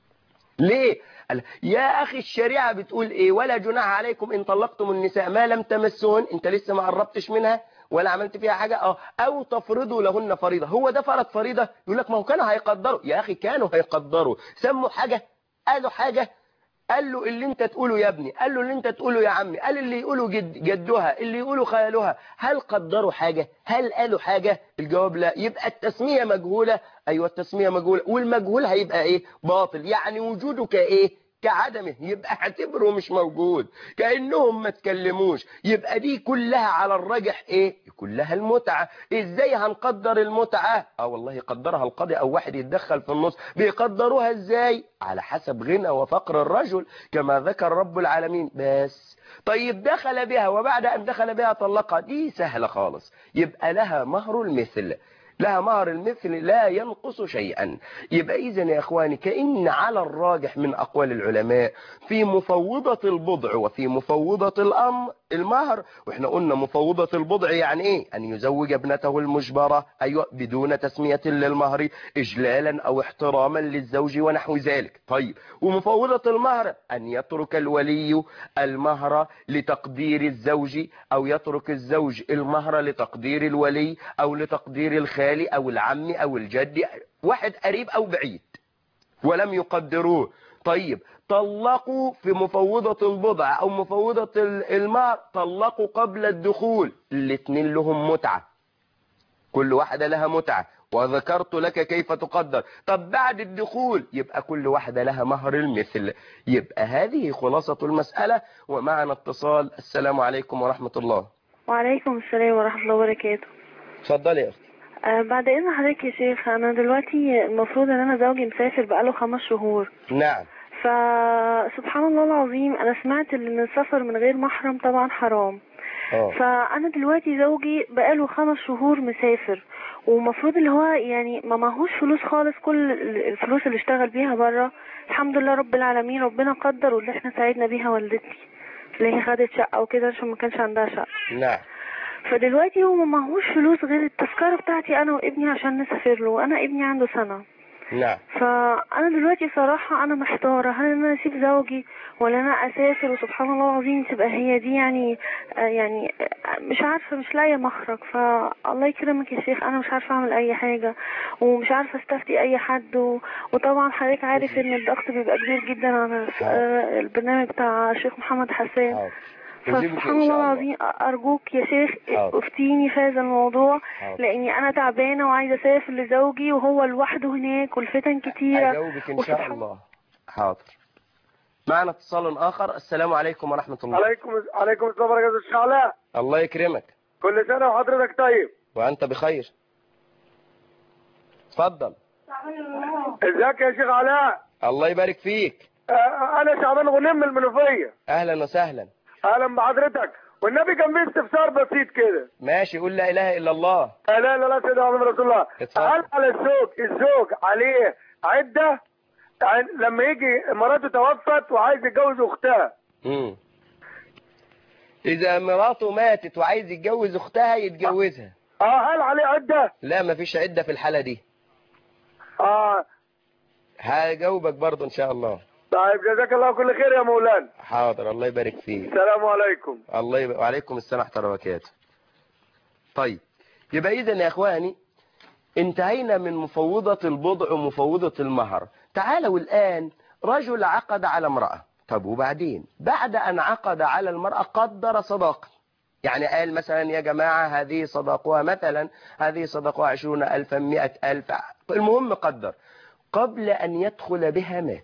Speaker 1: ليه؟ قال يا أخي الشريعة بتقول إيه ولا جناح عليكم إن طلقتم النساء ما لم تمسون أنت لسه ما قربتش منها ولا عملت فيها حاجة اه او تفرضوا لهن فريضة هو ده فرض فريضة يقول لك ما هو كانوا هيقدروا يا اخي كانوا هيقدروا سموا حاجة قالوا حاجة قال له اللي انت تقوله يا ابني قال له اللي انت تقوله يا عمي قال اللي يقوله جد جدها اللي يقوله خالها هل قدروا حاجة هل قالوا حاجة الجواب لا يبقى التسمية مجهولة ايوه التسمية مجهولة والمجهول هيبقى ايه باطل يعني وجوده كايه كعدمه يبقى اعتبره مش موجود كأنهم ما تكلموش يبقى دي كلها على الرجح ايه كلها المتعة ازاي هنقدر المتعة اه والله قدرها القاضي او واحد يتدخل في النص بيقدروها ازاي على حسب غنى وفقر الرجل كما ذكر رب العالمين بس طيب دخل بها وبعد ان دخل بها طلقها دي سهلة خالص يبقى لها مهر المثل لها مهر المثل لا ينقص شيئا يبقى إذا يا إخواني كأن على الراجح من أقوال العلماء في مفوضة البضع وفي مفوضة الأمر المهر وإحنا قلنا مفوضة البضع يعني إيه أن يزوج ابنته المجبرة أيوة بدون تسمية للمهر إجلالا أو احتراما للزوج ونحو ذلك طيب ومفوضة المهر أن يترك الولي المهر لتقدير الزوج أو يترك الزوج المهر لتقدير الولي أو لتقدير الخالي أو العم أو الجد واحد قريب أو بعيد ولم يقدروه طيب طلقوا في مفوضة البضع أو مفوضة المهر طلقوا قبل الدخول الاثنين لهم متعة كل واحدة لها متعة وذكرت لك كيف تقدر طب بعد الدخول يبقى كل واحدة لها مهر المثل يبقى هذه خلاصة المسألة ومعنا اتصال السلام عليكم ورحمة الله
Speaker 8: وعليكم السلام ورحمة الله وبركاته
Speaker 1: اتفضلي يا أختي
Speaker 8: أه بعد إذن حضرتك يا شيخ أنا دلوقتي المفروض إن أنا زوجي مسافر بقاله خمس شهور
Speaker 1: نعم
Speaker 8: فسبحان الله العظيم أنا سمعت إن السفر من غير محرم طبعا حرام
Speaker 1: اه
Speaker 8: فأنا دلوقتي زوجي بقاله خمس شهور مسافر ومفروض اللي هو يعني ما معهوش فلوس خالص كل الفلوس اللي اشتغل بيها بره الحمد لله رب العالمين ربنا قدر واللي احنا ساعدنا بيها والدتي اللي هي خدت شقة وكده عشان ما كانش عندها شقة
Speaker 1: نعم
Speaker 8: فدلوقتي هو ما معهوش فلوس غير التذكرة بتاعتي أنا وابني عشان نسافر له أنا ابني عنده سنة
Speaker 1: نعم
Speaker 8: فأنا دلوقتي صراحة أنا محتارة هل أنا أسيب زوجي ولا أنا أسافر وسبحان الله العظيم تبقى هي دي يعني آه يعني آه مش عارفة مش لاقية مخرج فالله يكرمك يا شيخ أنا مش عارفة أعمل أي حاجة ومش عارفة استفتي أي حد و... وطبعا حضرتك عارف إن الضغط بيبقى كبير جدا على آه البرنامج بتاع الشيخ محمد حسان
Speaker 1: حاضر أجيبك
Speaker 8: فسبحان
Speaker 1: إن شاء
Speaker 8: الله العظيم أرجوك يا شيخ
Speaker 1: حاضر.
Speaker 8: افتيني في هذا الموضوع
Speaker 1: حاضر.
Speaker 8: لأني أنا تعبانة وعايزة أسافر لزوجي وهو لوحده هناك والفتن كتيرة
Speaker 1: أجاوبك إن شاء
Speaker 8: وسبحان-
Speaker 1: الله حاضر معنا اتصال آخر السلام عليكم ورحمة الله
Speaker 9: عليكم عليكم السلام ورحمة الله الشيخ علاء
Speaker 1: الله يكرمك
Speaker 9: كل سنة وحضرتك طيب
Speaker 1: وأنت بخير اتفضل
Speaker 9: ازيك يا شيخ علاء
Speaker 1: الله يبارك فيك
Speaker 9: آه، انا شعبان غنيم من المنوفية
Speaker 1: أهلا وسهلا
Speaker 9: اهلا بحضرتك والنبي كان فيه استفسار بسيط كده
Speaker 1: ماشي قول لا إله إلا الله
Speaker 9: لا لا لا سيدنا محمد رسول الله
Speaker 1: اتفضل.
Speaker 9: هل على الزوج الزوج عليه عدة يعني لما يجي مراته توفت وعايز يتجوز اختها
Speaker 1: مم. إذا مراته ماتت وعايز يتجوز أختها يتجوزها
Speaker 9: اه هل عليه عدة
Speaker 1: لا مفيش عدة في الحالة دي
Speaker 9: اه
Speaker 1: هجاوبك برضه إن شاء الله
Speaker 9: طيب جزاك الله كل خير يا مولانا
Speaker 1: حاضر الله يبارك فيك
Speaker 9: السلام عليكم
Speaker 1: الله يبارك وعليكم السلام ورحمة الله وبركاته طيب يبقى إذا يا إخواني انتهينا من مفوضة البضع ومفوضة المهر تعالوا الآن رجل عقد على امرأة طب وبعدين بعد أن عقد على المرأة قدر صداقة يعني قال مثلا يا جماعة هذه صداقها مثلا هذه صداقها عشرون ألفا مئة ألف المهم قدر قبل أن يدخل بها مات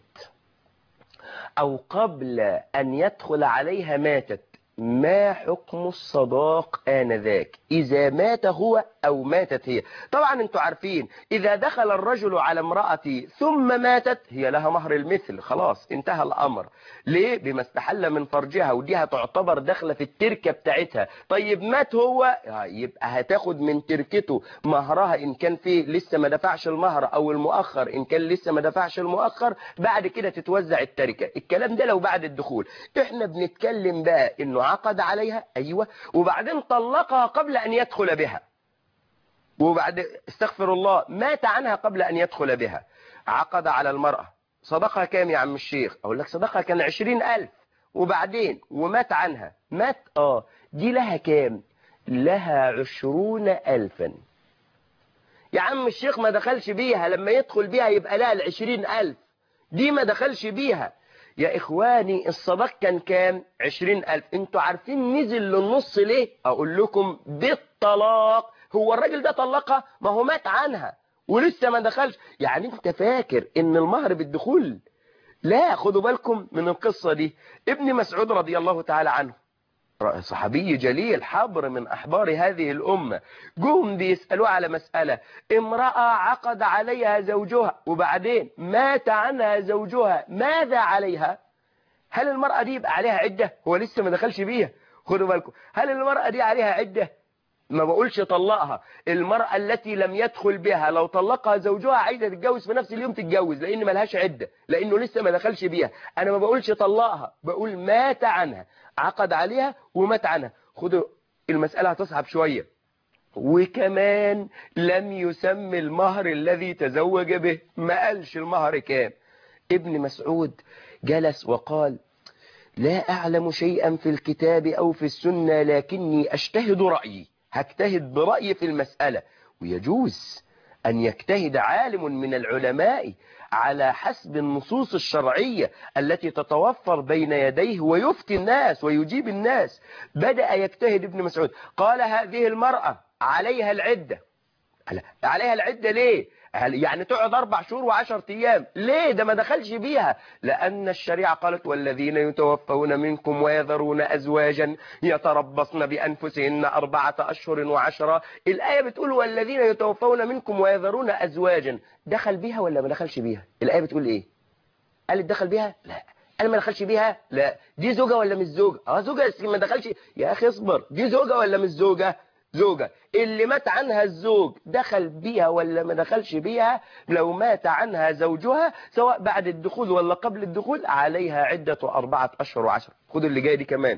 Speaker 1: أو قبل أن يدخل عليها ماتت ما حكم الصداق آنذاك إذا مات هو أو ماتت هي طبعا انتوا عارفين إذا دخل الرجل على امرأتي ثم ماتت هي لها مهر المثل خلاص انتهى الأمر ليه بما استحل من فرجها ودي هتعتبر داخله في التركة بتاعتها طيب مات هو يبقى هتاخد من تركته مهرها إن كان فيه لسه ما دفعش المهر أو المؤخر إن كان لسه ما دفعش المؤخر بعد كده تتوزع التركة الكلام ده لو بعد الدخول احنا بنتكلم بقى انه عقد عليها ايوه وبعدين طلقها قبل ان يدخل بها وبعد استغفر الله مات عنها قبل ان يدخل بها عقد على المرأة صدقها كام يا عم الشيخ اقول لك صدقها كان عشرين الف وبعدين ومات عنها مات اه دي لها كام لها عشرون الفا يا عم الشيخ ما دخلش بيها لما يدخل بيها يبقى لها العشرين الف دي ما دخلش بيها يا إخواني الصداق كان كام عشرين ألف انتوا عارفين نزل للنص ليه أقول لكم بالطلاق هو الراجل ده طلقها ما هو مات عنها ولسه ما دخلش يعني انت فاكر ان المهر بالدخول لا خدوا بالكم من القصة دي ابن مسعود رضي الله تعالى عنه صحابي جليل حبر من أحبار هذه الأمة جم بيسألوا على مسألة امرأة عقد عليها زوجها وبعدين مات عنها زوجها ماذا عليها هل المرأة دي يبقى عليها عدة هو لسه ما دخلش بيها خدوا بالكم هل المرأة دي عليها عدة ما بقولش طلقها المرأة التي لم يدخل بها لو طلقها زوجها عايزة تتجوز في نفس اليوم تتجوز لان ملهاش عدة لانه لسه ما دخلش بيها انا ما بقولش طلقها بقول مات عنها عقد عليها ومات عنها خدوا المسألة هتصعب شوية وكمان لم يسمي المهر الذي تزوج به ما قالش المهر كام ابن مسعود جلس وقال لا أعلم شيئا في الكتاب أو في السنة لكني أجتهد رأيي هجتهد برأيي في المسألة ويجوز أن يجتهد عالم من العلماء على حسب النصوص الشرعية التي تتوفر بين يديه ويفتي الناس ويجيب الناس بدأ يجتهد ابن مسعود قال هذه المرأة عليها العدة عليها العدة ليه هل يعني تقعد أربع شهور وعشر أيام ليه ده ما دخلش بيها لأن الشريعة قالت والذين يتوفون منكم ويذرون أزواجا يتربصن بأنفسهن أربعة أشهر وعشرة الآية بتقول والذين يتوفون منكم ويذرون أزواجا دخل بيها ولا ما دخلش بيها الآية بتقول إيه قالت دخل بيها لا قال ما دخلش بيها لا دي زوجة ولا مش زوجة اه زوجة بس ما دخلش يا أخي اصبر دي زوجة ولا مش زوجة زوجة اللي مات عنها الزوج دخل بيها ولا ما دخلش بيها لو مات عنها زوجها سواء بعد الدخول ولا قبل الدخول عليها عدة أربعة أشهر وعشر خدوا اللي جاي دي كمان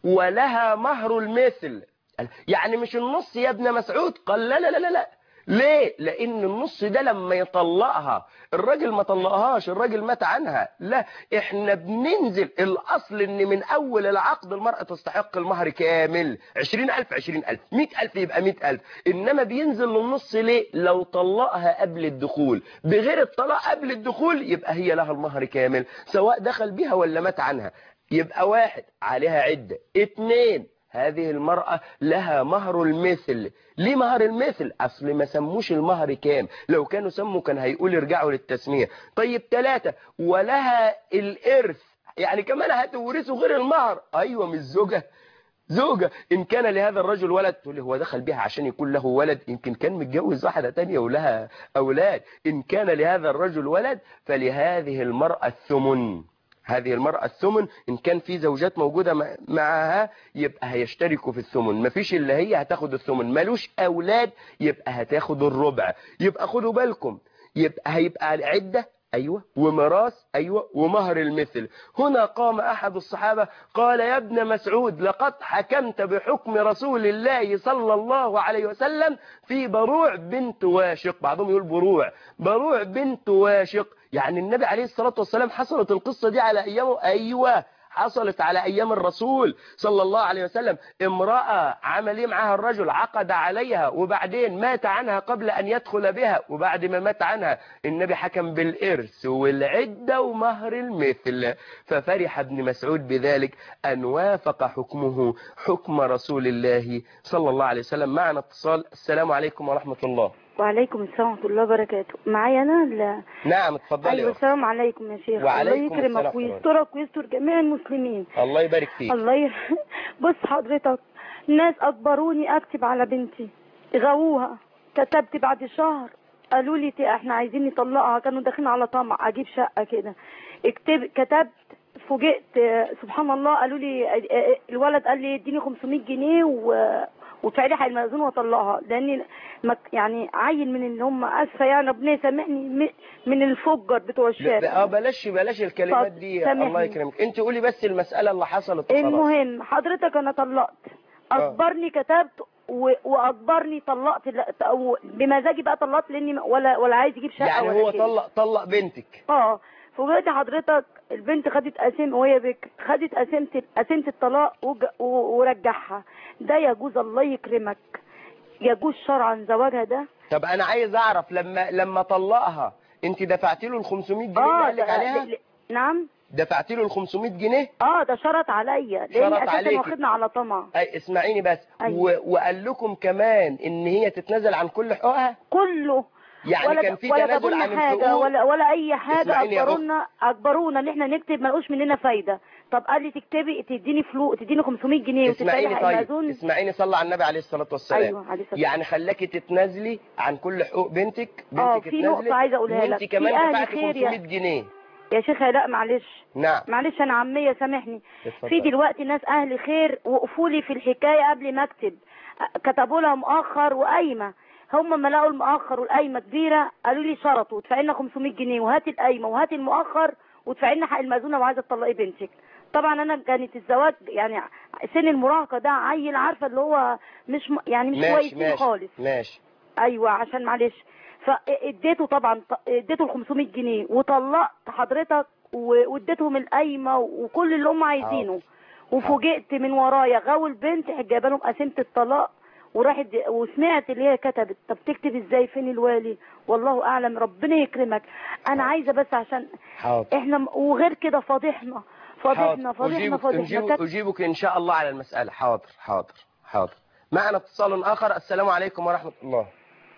Speaker 1: ولها مهر المثل يعني مش النص يا ابن مسعود قال لا لا لا لا, لا. ليه لان النص ده لما يطلقها الراجل ما طلقهاش الراجل مات عنها لا احنا بننزل الاصل ان من اول العقد المرأة تستحق المهر كامل عشرين الف عشرين الف مئة الف يبقى مئة الف انما بينزل للنص ليه لو طلقها قبل الدخول بغير الطلاق قبل الدخول يبقى هي لها المهر كامل سواء دخل بها ولا مات عنها يبقى واحد عليها عدة اتنين هذه المرأة لها مهر المثل ليه مهر المثل أصل ما سموش المهر كام لو كانوا سموا كان هيقول ارجعوا للتسمية طيب ثلاثة ولها الإرث يعني كمان هتورثوا غير المهر أيوة مش زوجة زوجة إن كان لهذا الرجل ولد تقول لي هو دخل بها عشان يكون له ولد يمكن كان متجوز واحدة تانية ولها أولاد إن كان لهذا الرجل ولد فلهذه المرأة الثمن هذه المرأة الثمن إن كان في زوجات موجودة معها يبقى هيشتركوا في الثمن مفيش اللي هي هتاخد الثمن ملوش أولاد يبقى هتاخد الربع يبقى خدوا بالكم يبقى هيبقى عدة أيوة وميراث أيوة ومهر المثل هنا قام أحد الصحابة قال يا ابن مسعود لقد حكمت بحكم رسول الله صلى الله عليه وسلم في بروع بنت واشق بعضهم يقول بروع بروع بنت واشق يعني النبي عليه الصلاة والسلام حصلت القصة دي على أيامه أيوة حصلت على أيام الرسول صلى الله عليه وسلم امرأة عمل ايه معها الرجل عقد عليها وبعدين مات عنها قبل أن يدخل بها وبعد ما مات عنها النبي حكم بالإرث والعدة ومهر المثل ففرح ابن مسعود بذلك أن وافق حكمه حكم رسول الله صلى الله عليه وسلم معنا اتصال السلام عليكم ورحمة الله
Speaker 10: وعليكم السلام ورحمة الله وبركاته معايا أنا لا
Speaker 1: نعم اتفضلي
Speaker 10: أيوة
Speaker 1: يا أخت.
Speaker 10: السلام عليكم يا شيخ
Speaker 1: وعليكم
Speaker 10: الله يكرمك
Speaker 1: السلام
Speaker 10: ويسترك ويستر جميع المسلمين
Speaker 1: الله يبارك فيك
Speaker 10: الله ي... بص حضرتك ناس أجبروني أكتب على بنتي غووها كتبت بعد شهر قالوا لي تي- احنا عايزين نطلقها كانوا داخلين على طمع اجيب شقه كده اكتب كتبت فوجئت آه، سبحان الله قالوا لي آه، آه، الولد قال لي اديني 500 جنيه و وادفعي لي حق المأذون واطلقها لاني مك- يعني عيل من اللي هم اسفه يعني ربنا يسامحني م- من الفجر بتوع
Speaker 1: لا-
Speaker 10: الشارع
Speaker 1: اه بلاش بلاش الكلمات
Speaker 10: طب
Speaker 1: دي
Speaker 10: سامحني.
Speaker 1: الله يكرمك انت قولي بس المسألة اللي حصلت وخلاص
Speaker 10: المهم حضرتك انا طلقت اجبرني كتبت و... واجبرني طلقت لا- أو بمزاجي بقى طلقت لاني ولا ولا عايز يجيب شقه
Speaker 1: يعني
Speaker 10: ولا
Speaker 1: هو
Speaker 10: كده.
Speaker 1: طلق طلق بنتك
Speaker 10: اه فوجئت حضرتك البنت خدت قسيم وهي بك خدت قسيمة قسيمة الطلاق وج... و... ورجعها ده يجوز الله يكرمك يجوز شرعا زواجها ده
Speaker 1: طب انا عايز اعرف لما لما طلقها انت دفعت له ال 500 جنيه اللي
Speaker 10: اه
Speaker 1: قال لك
Speaker 10: ده-
Speaker 1: عليها
Speaker 10: ل- ل- نعم
Speaker 1: دفعت له ال 500 جنيه
Speaker 10: اه ده شرط عليا
Speaker 1: شرط
Speaker 10: لاني اساسا
Speaker 1: عليكي.
Speaker 10: واخدنا على طمع
Speaker 1: اي اسمعيني بس
Speaker 10: أيوة.
Speaker 1: و... وقال لكم كمان ان هي تتنازل عن كل حقوقها
Speaker 10: كله
Speaker 1: يعني
Speaker 10: ولا
Speaker 1: كان في
Speaker 10: ولا
Speaker 1: تنازل
Speaker 10: جابولنا
Speaker 1: عن
Speaker 10: حاجه
Speaker 1: الحقوق
Speaker 10: ولا ولا اي حاجه
Speaker 1: اسمعيني يا أخت.
Speaker 10: اجبرونا اجبرونا ان احنا نكتب ما لقوش مننا فايده طب قال لي تكتبي تديني فلوس تديني 500 جنيه وتدفعي
Speaker 1: اسمعيني
Speaker 10: حق
Speaker 1: طيب
Speaker 10: المأذون
Speaker 1: اسمعيني صلى على النبي عليه الصلاة والسلام
Speaker 10: أيوة، عليه الصلاة
Speaker 1: يعني خلاكي تتنازلي عن كل حقوق بنتك
Speaker 10: اه
Speaker 1: بنتك
Speaker 10: في نقطة
Speaker 1: اتنازلت
Speaker 10: عايزة اقولها
Speaker 1: وانت
Speaker 10: لك
Speaker 1: كمان
Speaker 10: في اهل
Speaker 1: دفعتي
Speaker 10: خير
Speaker 1: 500
Speaker 10: يا
Speaker 1: جنيه
Speaker 10: يا شيخ لا معلش
Speaker 1: نعم
Speaker 10: معلش انا عاميه سامحني
Speaker 1: اتفضل.
Speaker 10: في دلوقتي ناس اهل خير وقفوا لي في الحكايه قبل ما اكتب كتبوا لها مؤخر وقايمه هم ما لقوا المؤخر والقايمه كبيره قالوا لي شرطوا ادفعي لنا 500 جنيه وهاتي القايمه وهاتي المؤخر وادفعي لنا حق المأذونه وعايزه تطلقي بنتك طبعا انا كانت الزواج يعني سن المراهقه ده عيل عارفه اللي هو مش م- يعني مش
Speaker 1: ماشي
Speaker 10: كويسين
Speaker 1: ماشي
Speaker 10: خالص
Speaker 1: ماشي
Speaker 10: ايوه عشان معلش فاديته طبعا اديته ال 500 جنيه وطلقت حضرتك و- واديتهم القايمه وكل اللي هم عايزينه وفوجئت من ورايا غاوي البنت جايبه لهم قسيمه الطلاق وراحت وسمعت اللي هي كتبت طب تكتب ازاي فين الوالي والله اعلم ربنا يكرمك انا عايزه بس عشان
Speaker 1: حاضر
Speaker 10: احنا م- وغير كده فاضحنا فاضحنا
Speaker 1: حاضر.
Speaker 10: فاضحنا
Speaker 1: أجيبك,
Speaker 10: فاضحنا
Speaker 1: أجيبك,
Speaker 10: كانت-
Speaker 1: أجيبك إن شاء الله على المسألة حاضر حاضر حاضر معنا اتصال آخر السلام عليكم ورحمة الله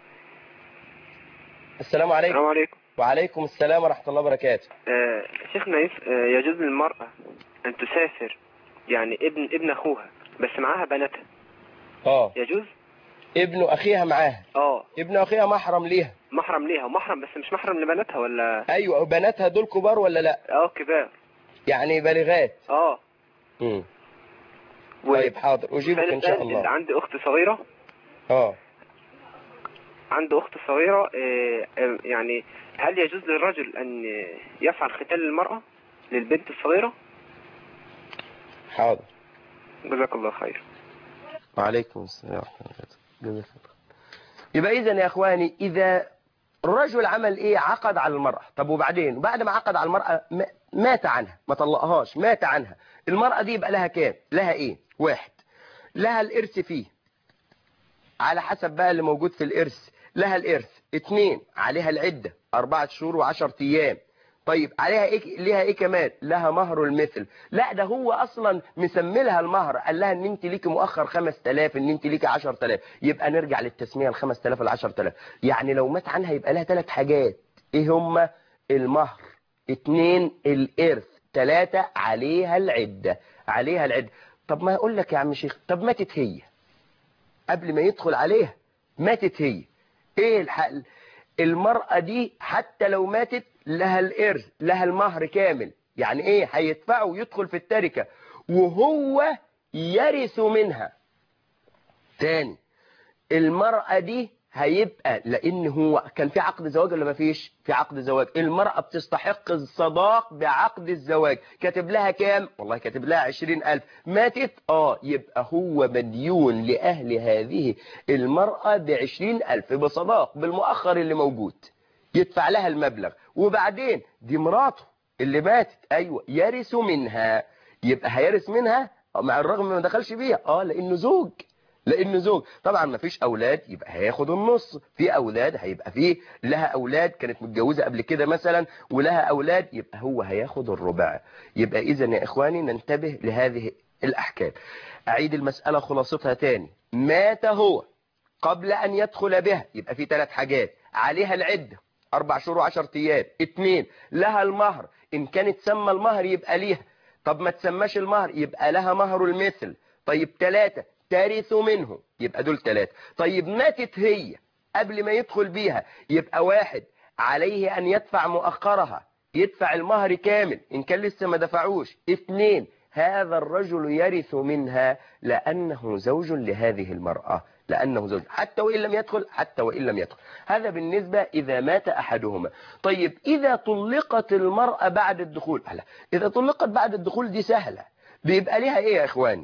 Speaker 1: السلام عليكم
Speaker 11: السلام عليكم
Speaker 1: وعليكم السلام ورحمة الله وبركاته
Speaker 11: آه شيخنا يس- آه، يجوز للمرأة أن تسافر يعني ابن ابن أخوها بس معاها بناتها
Speaker 1: اه
Speaker 11: يجوز؟
Speaker 1: ابن أخيها معاها
Speaker 11: اه
Speaker 1: ابن أخيها محرم ليها
Speaker 11: محرم ليها ومحرم بس مش محرم لبناتها ولا
Speaker 1: أيوة وبناتها دول كبار ولا لا
Speaker 11: اه كبار
Speaker 1: يعني بالغات
Speaker 11: اه
Speaker 1: مم. طيب حاضر أجيبك إن شاء الله
Speaker 11: عندي أخت صغيرة
Speaker 1: اه
Speaker 11: عنده أخت صغيرة آه، آه، يعني هل يجوز للرجل أن يفعل ختان للمرأة للبنت الصغيرة؟
Speaker 1: حاضر
Speaker 11: جزاك الله خير
Speaker 1: وعليكم السلام ورحمة الله وبركاته جزاك الله يبقى إذا يا إخواني إذا الرجل عمل إيه عقد على المرأة طب وبعدين وبعد ما عقد على المرأة ما- مات عنها ما طلقهاش مات عنها المرأة دي يبقى لها كام لها إيه واحد لها الإرث فيه على حسب بقى اللي موجود في الإرث لها الإرث اتنين عليها العدة أربعة شهور وعشر أيام طيب عليها إيه ليها إيه كمان لها مهر المثل لا ده هو أصلا مسملها المهر قال لها إن أنت ليكي مؤخر 5000 إن أنت ليكي 10000 يبقى نرجع للتسمية ال 5000 ال 10000 يعني لو مات عنها يبقى لها ثلاث حاجات إيه هما المهر اتنين الإرث ثلاثة عليها العدة عليها العدة طب ما أقول لك يا عم شيخ طب ماتت هي قبل ما يدخل عليها ماتت هي ايه الحل المرأة دي حتى لو ماتت لها الإرث لها المهر كامل يعني ايه هيدفعه ويدخل في التركة وهو يرث منها تاني المرأة دي هيبقى لان هو كان في عقد زواج ولا ما فيش في عقد زواج المرأة بتستحق الصداق بعقد الزواج كاتب لها كام والله كاتب لها عشرين ألف ماتت اه يبقى هو مديون لأهل هذه المرأة بعشرين ألف بصداق بالمؤخر اللي موجود يدفع لها المبلغ وبعدين دي مراته اللي ماتت ايوه يرث منها يبقى هيرث منها مع الرغم ما دخلش بيها اه لانه زوج لانه زوج طبعا ما فيش اولاد يبقى هياخد النص في اولاد هيبقى فيه لها اولاد كانت متجوزه قبل كده مثلا ولها اولاد يبقى هو هياخد الربع يبقى اذا يا اخواني ننتبه لهذه الاحكام اعيد المساله خلاصتها تاني مات هو قبل ان يدخل بها يبقى في ثلاث حاجات عليها العده اربع شهور وعشر ايام اتنين لها المهر ان كانت سمى المهر يبقى ليها طب ما تسماش المهر يبقى لها مهر المثل طيب ثلاثة ترث منه يبقى دول ثلاثة طيب ماتت هي قبل ما يدخل بيها يبقى واحد عليه أن يدفع مؤخرها يدفع المهر كامل إن كان لسه ما دفعوش اثنين هذا الرجل يرث منها لأنه زوج لهذه المرأة لأنه زوج حتى وإن لم يدخل حتى وإن لم يدخل هذا بالنسبة إذا مات أحدهما طيب إذا طلقت المرأة بعد الدخول لا إذا طلقت بعد الدخول دي سهلة بيبقى ليها إيه يا إخواني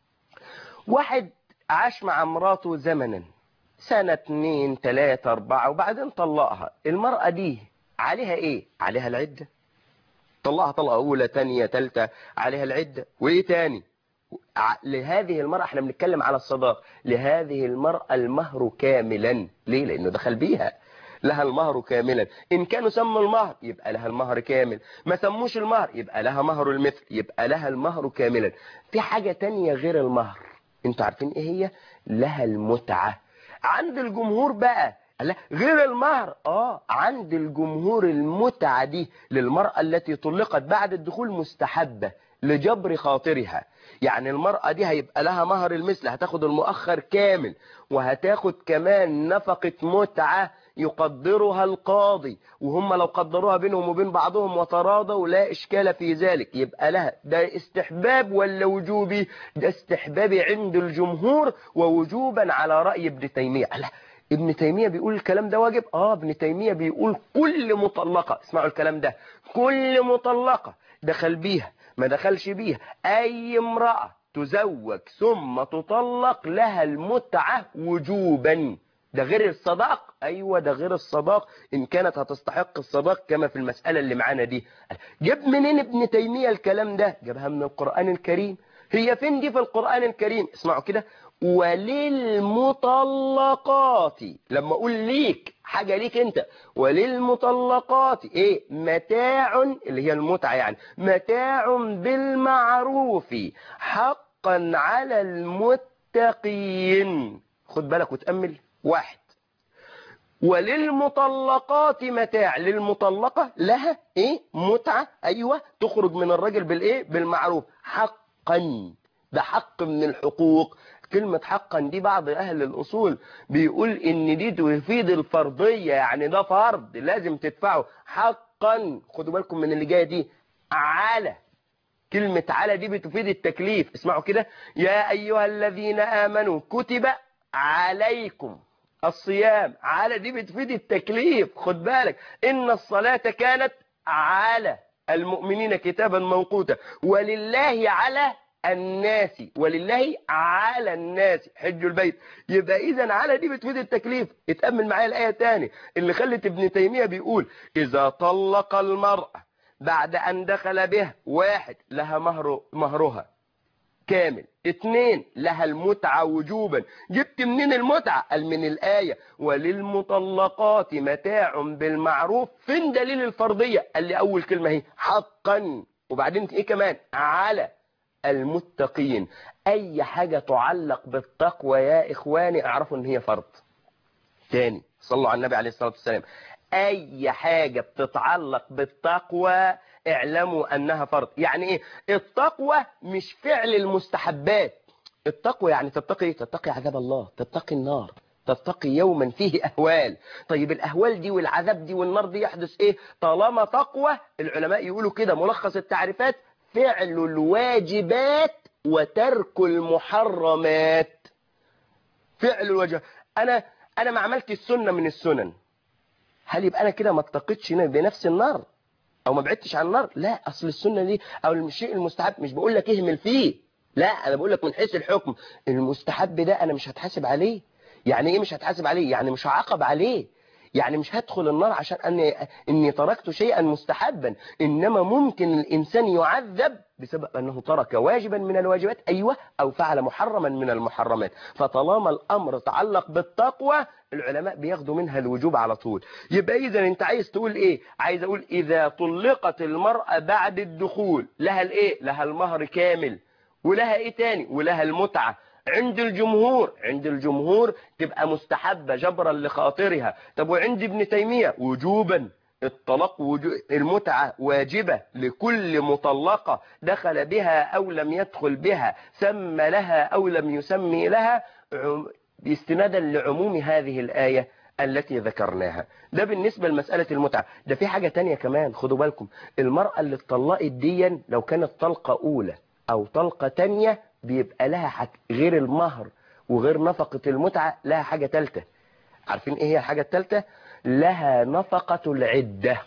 Speaker 1: واحد عاش مع مراته زمنا سنة اتنين تلاتة اربعة وبعدين طلقها المرأة دي عليها ايه عليها العدة طلقها طلقة اولى تانية تالتة عليها العدة وايه تاني ع- لهذه المرأة احنا بنتكلم على الصداق لهذه المرأة المهر كاملا ليه لانه دخل بيها لها المهر كاملا ان كانوا سموا المهر يبقى لها المهر كامل ما سموش المهر يبقى لها مهر المثل يبقى لها المهر كاملا في حاجة تانية غير المهر انتوا عارفين ايه هي لها المتعة عند الجمهور بقى لا غير المهر اه عند الجمهور المتعة دي للمرأة التي طلقت بعد الدخول مستحبة لجبر خاطرها يعني المرأة دي هيبقى لها مهر المثل هتاخد المؤخر كامل وهتاخد كمان نفقة متعة يقدرها القاضي وهم لو قدروها بينهم وبين بعضهم وتراضوا لا إشكال في ذلك يبقى لها ده استحباب ولا وجوبي ده استحبابي عند الجمهور ووجوبا على رأي ابن تيمية لا ابن تيمية بيقول الكلام ده واجب اه ابن تيمية بيقول كل مطلقة اسمعوا الكلام ده كل مطلقة دخل بيها ما دخلش بيها اي امرأة تزوج ثم تطلق لها المتعة وجوبا ده غير الصداق ايوه ده غير الصداق ان كانت هتستحق الصداق كما في المسألة اللي معانا دي جاب منين ابن تيمية الكلام ده جابها من القرآن الكريم هي فين دي في القرآن الكريم اسمعوا كده وللمطلقات لما اقول ليك حاجة ليك انت وللمطلقات ايه متاع اللي هي المتعة يعني متاع بالمعروف حقا على المتقين خد بالك وتأمل واحد وللمطلقات متاع للمطلقة لها ايه متعة ايوه تخرج من الرجل بالايه بالمعروف حقا ده حق من الحقوق كلمة حقا دي بعض أهل الأصول بيقول إن دي تفيد الفرضية يعني ده فرض لازم تدفعه حقا خدوا بالكم من اللي جاية دي على كلمة على دي بتفيد التكليف اسمعوا كده يا أيها الذين آمنوا كتب عليكم الصيام على دي بتفيد التكليف خد بالك إن الصلاة كانت على المؤمنين كتابا موقوتا ولله على الناس ولله على الناس حج البيت يبقى اذا على دي بتفيد التكليف اتأمل معايا الآية تاني اللي خلت ابن تيمية بيقول إذا طلق المرأة بعد أن دخل به واحد لها مهر مهرها كامل اتنين لها المتعة وجوبا جبت منين المتعة قال من الآية وللمطلقات متاع بالمعروف فين دليل الفرضية قال لي أول كلمة هي حقا وبعدين ايه كمان على المتقين اي حاجة تعلق بالتقوى يا اخواني اعرفوا ان هي فرض تاني صلوا على النبي عليه الصلاة والسلام اي حاجة بتتعلق بالتقوى اعلموا انها فرض يعني ايه التقوى مش فعل المستحبات التقوى يعني تتقي تتقي عذاب الله تتقي النار تتقي يوما فيه أهوال طيب الأهوال دي والعذاب دي والنار دي يحدث إيه طالما تقوى العلماء يقولوا كده ملخص التعريفات فعل الواجبات وترك المحرمات فعل الواجبات أنا أنا ما عملت السنة من السنن هل يبقى أنا كده ما اتقيتش بنفس النار أو ما بعدتش عن النار لا أصل السنة دي أو الشيء المستحب مش بقول لك اهمل فيه لا أنا بقول لك من حيث الحكم المستحب ده أنا مش هتحاسب عليه يعني إيه مش هتحاسب عليه يعني مش هعاقب عليه يعني مش هدخل النار عشان أني, أني تركت شيئا مستحبا إنما ممكن الإنسان يعذب بسبب أنه ترك واجبا من الواجبات أيوة أو فعل محرما من المحرمات فطالما الأمر تعلق بالتقوى العلماء بياخدوا منها الوجوب على طول يبقى إذا أنت عايز تقول إيه عايز أقول إذا طلقت المرأة بعد الدخول لها الإيه لها المهر كامل ولها إيه تاني ولها المتعة عند الجمهور عند الجمهور تبقى مستحبة جبرا لخاطرها طب وعند ابن تيمية وجوبا الطلاق وجو... المتعة واجبة لكل مطلقة دخل بها أو لم يدخل بها سمى لها أو لم يسمي لها استنادا لعموم هذه الآية التي ذكرناها ده بالنسبة لمسألة المتعة ده في حاجة تانية كمان خدوا بالكم المرأة اللي اتطلقت ديا لو كانت طلقة أولى أو طلقة تانية بيبقى لها حاجة غير المهر وغير نفقة المتعة لها حاجة تالتة عارفين ايه هي الحاجة التالتة لها نفقة العدة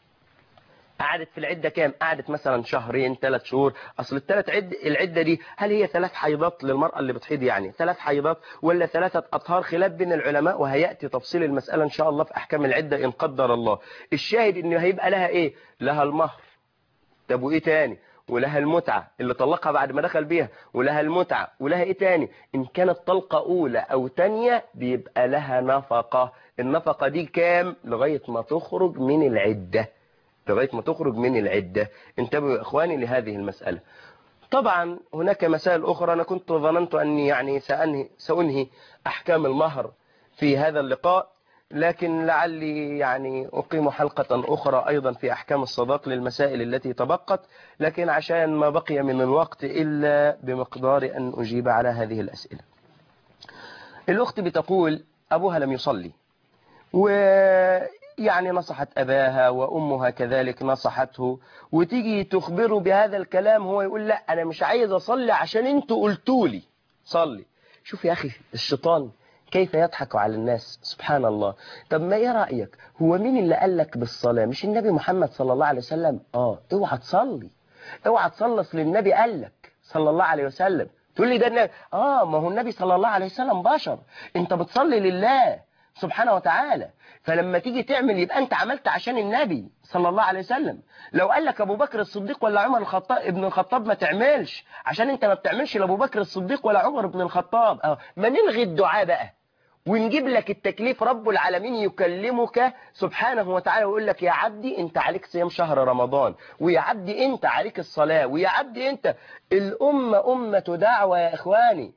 Speaker 1: قعدت في العدة كام قعدت مثلا شهرين ثلاث شهور اصل الثلاث عد العدة دي هل هي ثلاث حيضات للمرأة اللي بتحيض يعني ثلاث حيضات ولا ثلاثة اطهار خلاف بين العلماء وهيأتي تفصيل المسألة ان شاء الله في احكام العدة ان قدر الله الشاهد ان هيبقى لها ايه لها المهر طب وايه تاني ولها المتعة اللي طلقها بعد ما دخل بيها ولها المتعة ولها ايه تاني ان كانت طلقة اولى او تانية بيبقى لها نفقة النفقة دي كام لغاية ما تخرج من العدة لغاية ما تخرج من العدة انتبهوا يا اخواني لهذه المسألة طبعا هناك مسائل اخرى انا كنت ظننت اني يعني سأنهي, سأنهي احكام المهر في هذا اللقاء لكن لعلي يعني أقيم حلقة أخرى أيضا في أحكام الصداق للمسائل التي تبقت لكن عشان ما بقي من الوقت إلا بمقدار أن أجيب على هذه الأسئلة الأخت بتقول أبوها لم يصلي ويعني نصحت أباها وأمها كذلك نصحته وتيجي تخبره بهذا الكلام هو يقول لا أنا مش عايز أصلي عشان أنتوا قلتوا لي صلي شوف يا أخي الشيطان كيف يضحك على الناس سبحان الله طب ما ايه رأيك هو مين اللي قال لك بالصلاة مش النبي محمد صلى الله عليه وسلم اه اوعى تصلي اوعى تصلص للنبي قال لك صلى الله عليه وسلم تقول لي ده النبي اه ما هو النبي صلى الله عليه وسلم بشر انت بتصلي لله سبحانه وتعالى فلما تيجي تعمل يبقى انت عملت عشان النبي صلى الله عليه وسلم لو قال لك ابو بكر الصديق ولا عمر الخطاب ابن الخطاب ما تعملش عشان انت ما بتعملش لابو بكر الصديق ولا عمر بن الخطاب اه ما نلغي الدعاء بقى ونجيب لك التكليف رب العالمين يكلمك سبحانه وتعالى ويقول لك يا عبدي انت عليك صيام شهر رمضان ويا عبدي انت عليك الصلاة ويا عبدي انت الأمة أمة دعوة يا إخواني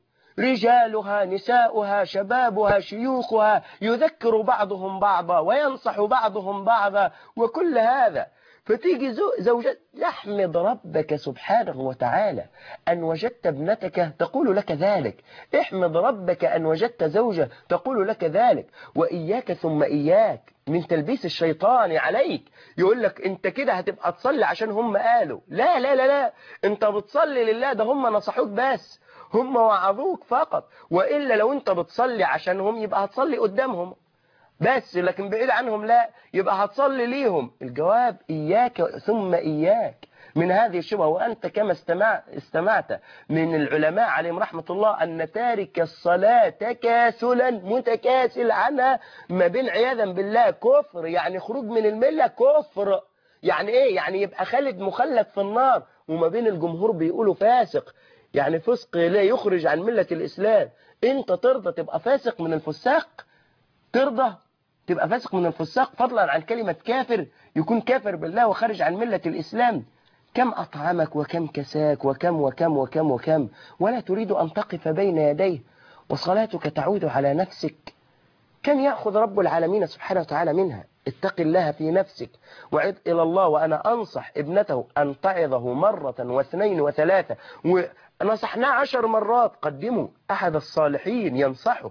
Speaker 1: رجالها نساؤها شبابها شيوخها يذكر بعضهم بعضا وينصح بعضهم بعضا وكل هذا فتيجي زوجة يحمد ربك سبحانه وتعالى أن وجدت ابنتك تقول لك ذلك احمد ربك أن وجدت زوجة تقول لك ذلك وإياك ثم إياك من تلبيس الشيطان عليك يقول لك انت كده هتبقى تصلي عشان هم قالوا لا لا لا لا انت بتصلي لله ده هم نصحوك بس هم وعظوك فقط وإلا لو انت بتصلي عشانهم يبقى هتصلي قدامهم بس لكن بعيد عنهم لا يبقى هتصلي ليهم الجواب إياك ثم إياك من هذه الشبهة وأنت كما استمع استمعت من العلماء عليهم رحمة الله أن تارك الصلاة تكاسلا متكاسل عنها ما بين عياذا بالله كفر يعني خروج من الملة كفر يعني إيه يعني يبقى خالد مخلد في النار وما بين الجمهور بيقولوا فاسق يعني فسق لا يخرج عن ملة الإسلام أنت ترضى تبقى فاسق من الفساق ترضى تبقى فاسق من الفساق فضلا عن كلمة كافر يكون كافر بالله وخارج عن ملة الإسلام كم أطعمك وكم كساك وكم وكم وكم وكم ولا تريد أن تقف بين يديه وصلاتك تعود على نفسك كم يأخذ رب العالمين سبحانه وتعالى منها اتق الله في نفسك وعد إلى الله وأنا أنصح ابنته أن تعظه مرة واثنين وثلاثة ونصحناه عشر مرات قدموا أحد الصالحين ينصحه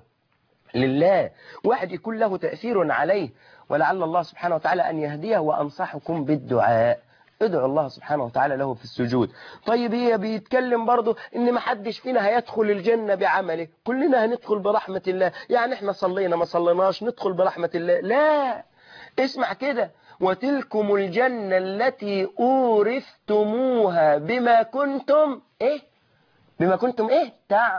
Speaker 1: لله واحد يكون له تأثير عليه ولعل الله سبحانه وتعالى أن يهديه وأنصحكم بالدعاء ادعوا الله سبحانه وتعالى له في السجود طيب هي بيتكلم برضه ان ما حدش فينا هيدخل الجنة بعمله كلنا هندخل برحمة الله يعني احنا صلينا ما صليناش ندخل برحمة الله لا اسمع كده وتلكم الجنة التي أورثتموها بما كنتم ايه بما كنتم ايه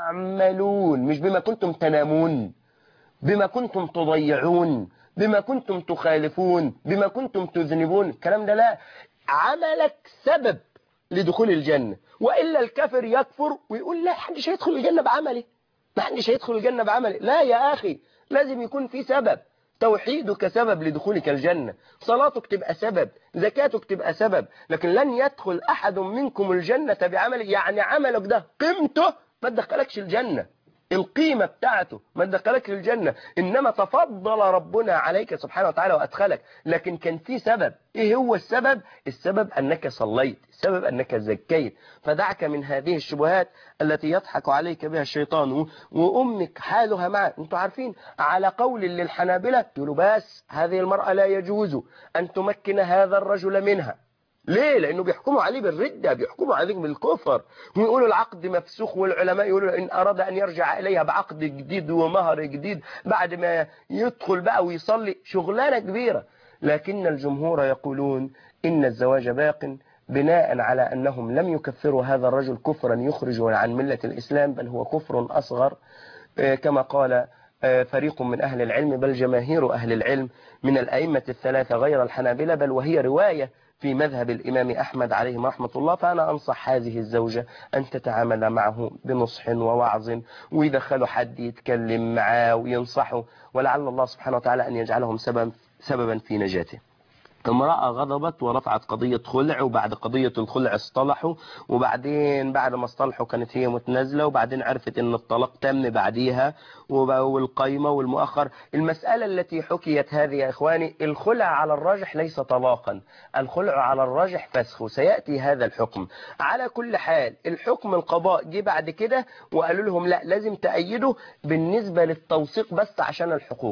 Speaker 1: تعملون مش بما كنتم تنامون بما كنتم تضيعون بما كنتم تخالفون بما كنتم تذنبون الكلام ده لا عملك سبب لدخول الجنة وإلا الكافر يكفر ويقول لا حدش هيدخل الجنة بعملي ما حدش هيدخل الجنة بعملي لا يا أخي لازم يكون في سبب توحيدك سبب لدخولك الجنة صلاتك تبقى سبب زكاتك تبقى سبب لكن لن يدخل أحد منكم الجنة بعمله يعني عملك ده قيمته ما تدخلكش الجنة القيمة بتاعته ما تدخلك الجنة إنما تفضل ربنا عليك سبحانه وتعالى وأدخلك لكن كان في سبب إيه هو السبب السبب أنك صليت السبب أنك زكيت فدعك من هذه الشبهات التي يضحك عليك بها الشيطان وأمك حالها معه أنتوا عارفين على قول للحنابلة يقولوا بس هذه المرأة لا يجوز أن تمكن هذا الرجل منها ليه لانه بيحكموا عليه بالردة بيحكموا عليه بالكفر ويقولوا العقد مفسوخ والعلماء يقولوا ان اراد ان يرجع اليها بعقد جديد ومهر جديد بعد ما يدخل بقى ويصلي شغلانة كبيرة لكن الجمهور يقولون ان الزواج باق بناء على انهم لم يكفروا هذا الرجل كفرا يخرج عن ملة الاسلام بل هو كفر اصغر كما قال فريق من أهل العلم بل جماهير أهل العلم من الأئمة الثلاثة غير الحنابلة بل وهي رواية في مذهب الإمام أحمد عليه رحمة الله فأنا أنصح هذه الزوجة أن تتعامل معه بنصح ووعظ ويدخلوا حد يتكلم معاه وينصحه ولعل الله سبحانه وتعالى أن يجعلهم سبب سببا في نجاته امرأة غضبت ورفعت قضية خلع وبعد قضية الخلع اصطلحوا وبعدين بعد ما اصطلحوا كانت هي متنازلة وبعدين عرفت ان الطلاق تم بعديها والقيمة والمؤخر المسألة التي حكيت هذه يا اخواني الخلع على الراجح ليس طلاقا الخلع على الراجح فسخ سيأتي هذا الحكم على كل حال الحكم القضاء جه بعد كده وقالوا لهم لا لازم تأيده بالنسبة للتوثيق بس عشان الحقوق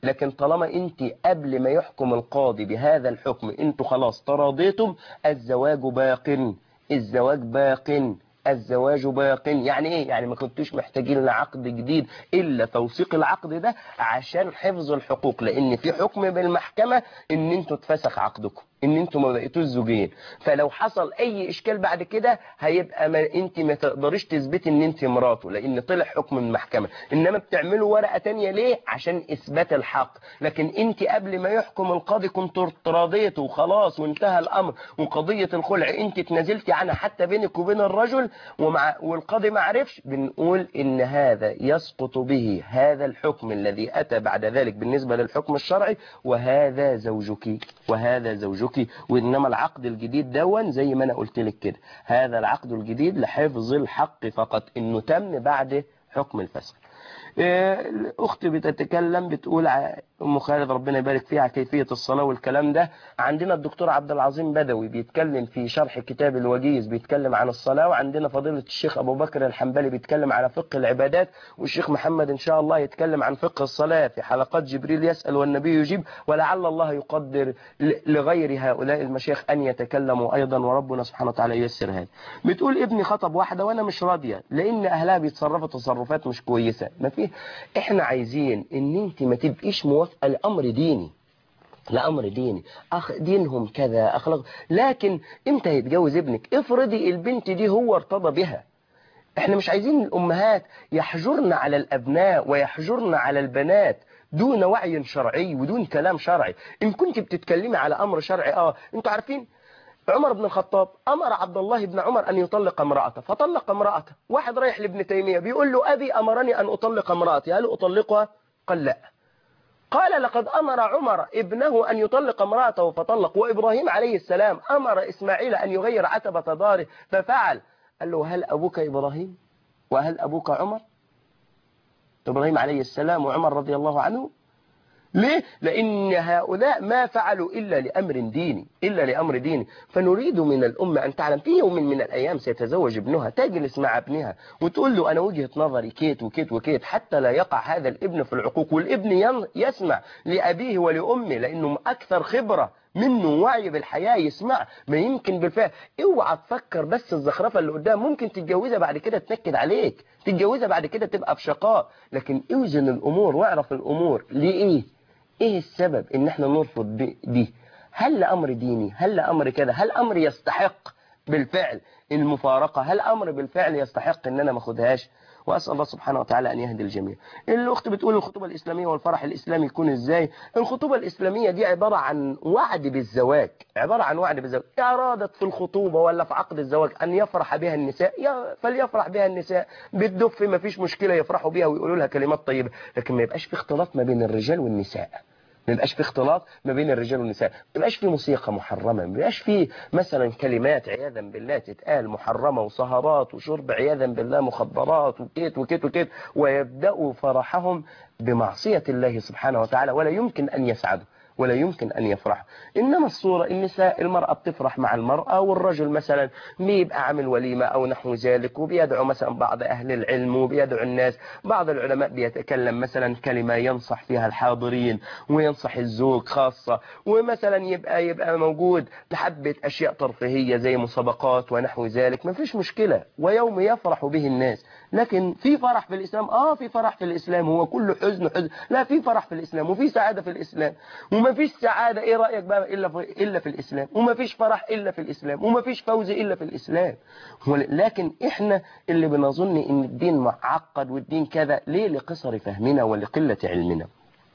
Speaker 1: لكن طالما انت قبل ما يحكم القاضي بهذا الحكم انتوا خلاص تراضيتم الزواج باق الزواج باق الزواج باق يعني ايه يعني ما كنتوش محتاجين لعقد جديد الا توثيق العقد ده عشان حفظ الحقوق لان في حكم بالمحكمة ان انتوا اتفسخ عقدكم ان انتوا ما بقيتوش زوجين فلو حصل اي اشكال بعد كده هيبقى ما انت ما تقدريش تثبتي ان انت مراته لان طلع حكم من المحكمة انما بتعملوا ورقة تانية ليه عشان اثبات الحق لكن انت قبل ما يحكم القاضي كنت تراضيته وخلاص وانتهى الامر وقضية الخلع انت تنازلتي عنها حتى بينك وبين الرجل ومع والقاضي ما عرفش بنقول ان هذا يسقط به هذا الحكم الذي اتى بعد ذلك بالنسبة للحكم الشرعي وهذا زوجك وهذا زوجك وإنما العقد الجديد دون زي ما أنا قلت لك كده هذا العقد الجديد لحفظ الحق فقط إنه تم بعد حكم الفسخ الأخت بتتكلم بتقول أم خالد ربنا يبارك فيها كيفية الصلاة والكلام ده عندنا الدكتور عبد العظيم بدوي بيتكلم في شرح كتاب الوجيز بيتكلم عن الصلاة وعندنا فضيلة الشيخ أبو بكر الحنبلي بيتكلم على فقه العبادات والشيخ محمد إن شاء الله يتكلم عن فقه الصلاة في حلقات جبريل يسأل والنبي يجيب ولعل الله يقدر لغير هؤلاء المشايخ أن يتكلموا أيضا وربنا سبحانه وتعالى ييسر هذا بتقول ابني خطب واحدة وأنا مش راضية لأن أهلها بيتصرفوا تصرفات مش كويسة ما فيه احنا عايزين ان انت ما تبقيش موافقه لامر ديني لامر ديني أخ دينهم كذا اخلاق لكن امتى هيتجوز ابنك افرضي البنت دي هو ارتضى بها احنا مش عايزين الامهات يحجرن على الابناء ويحجرن على البنات دون وعي شرعي ودون كلام شرعي ان كنت بتتكلمي على امر شرعي اه انتوا عارفين عمر بن الخطاب أمر عبد الله بن عمر أن يطلق امرأته فطلق امرأته واحد رايح لابن تيمية بيقول له أبي أمرني أن أطلق امرأتي هل أطلقها قال لا قال لقد أمر عمر ابنه أن يطلق امرأته فطلق وإبراهيم عليه السلام أمر إسماعيل أن يغير عتبة داره ففعل قال له هل أبوك إبراهيم وهل أبوك عمر إبراهيم عليه السلام وعمر رضي الله عنه ليه؟ لأن هؤلاء ما فعلوا إلا لأمر ديني إلا لأمر ديني فنريد من الأمة أن تعلم في يوم من الأيام سيتزوج ابنها تجلس مع ابنها وتقول له أنا وجهة نظري كيت وكيت وكيت حتى لا يقع هذا الابن في العقوق والابن يسمع لأبيه ولأمه لأنه أكثر خبرة منه وعي بالحياة يسمع ما يمكن بالفعل اوعى تفكر بس الزخرفة اللي قدام ممكن تتجوزها بعد كده تنكد عليك تتجوزها بعد كده تبقى في شقاء لكن اوزن الأمور واعرف الأمور ليه ايه السبب ان احنا نرفض دي هل لأمر ديني هل لأمر كذا هل أمر يستحق بالفعل المفارقة هل أمر بالفعل يستحق ان انا ما اخدهاش وأسأل الله سبحانه وتعالى أن يهدي الجميع الأخت بتقول الخطوبة الإسلامية والفرح الإسلامي يكون إزاي الخطوبة الإسلامية دي عبارة عن وعد بالزواج عبارة عن وعد بالزواج أرادت في الخطوبة ولا في عقد الزواج أن يفرح بها النساء فليفرح بها النساء بالدف ما فيش مشكلة يفرحوا بها ويقولوا لها كلمات طيبة لكن ما يبقاش في اختلاط ما بين الرجال والنساء ما يبقاش في اختلاط ما بين الرجال والنساء ما يبقاش في موسيقى محرمة ما يبقاش في مثلا كلمات عياذا بالله تتقال محرمة وسهرات وشرب عياذا بالله مخدرات وكيت وكيت وكيت ويبدأوا فرحهم بمعصية الله سبحانه وتعالى ولا يمكن أن يسعدوا ولا يمكن أن يفرح إنما الصورة النساء المرأة بتفرح مع المرأة والرجل مثلا بيبقى عامل وليمة أو نحو ذلك وبيدعو مثلا بعض أهل العلم وبيدعو الناس بعض العلماء بيتكلم مثلا كلمة ينصح فيها الحاضرين وينصح الزوج خاصة ومثلا يبقى يبقى موجود لحبة أشياء ترفيهية زي مسابقات ونحو ذلك ما فيش مشكلة ويوم يفرح به الناس لكن في فرح في الإسلام آه في فرح في الإسلام هو كله حزن حزن لا في فرح في الإسلام وفي سعادة في الإسلام وما فيش سعادة إيه رأيك بقى إلا في, إلا في الإسلام وما فيش فرح إلا في الإسلام وما فيش فوز إلا في الإسلام لكن إحنا اللي بنظن إن الدين معقد والدين كذا ليه لقصر فهمنا ولقلة علمنا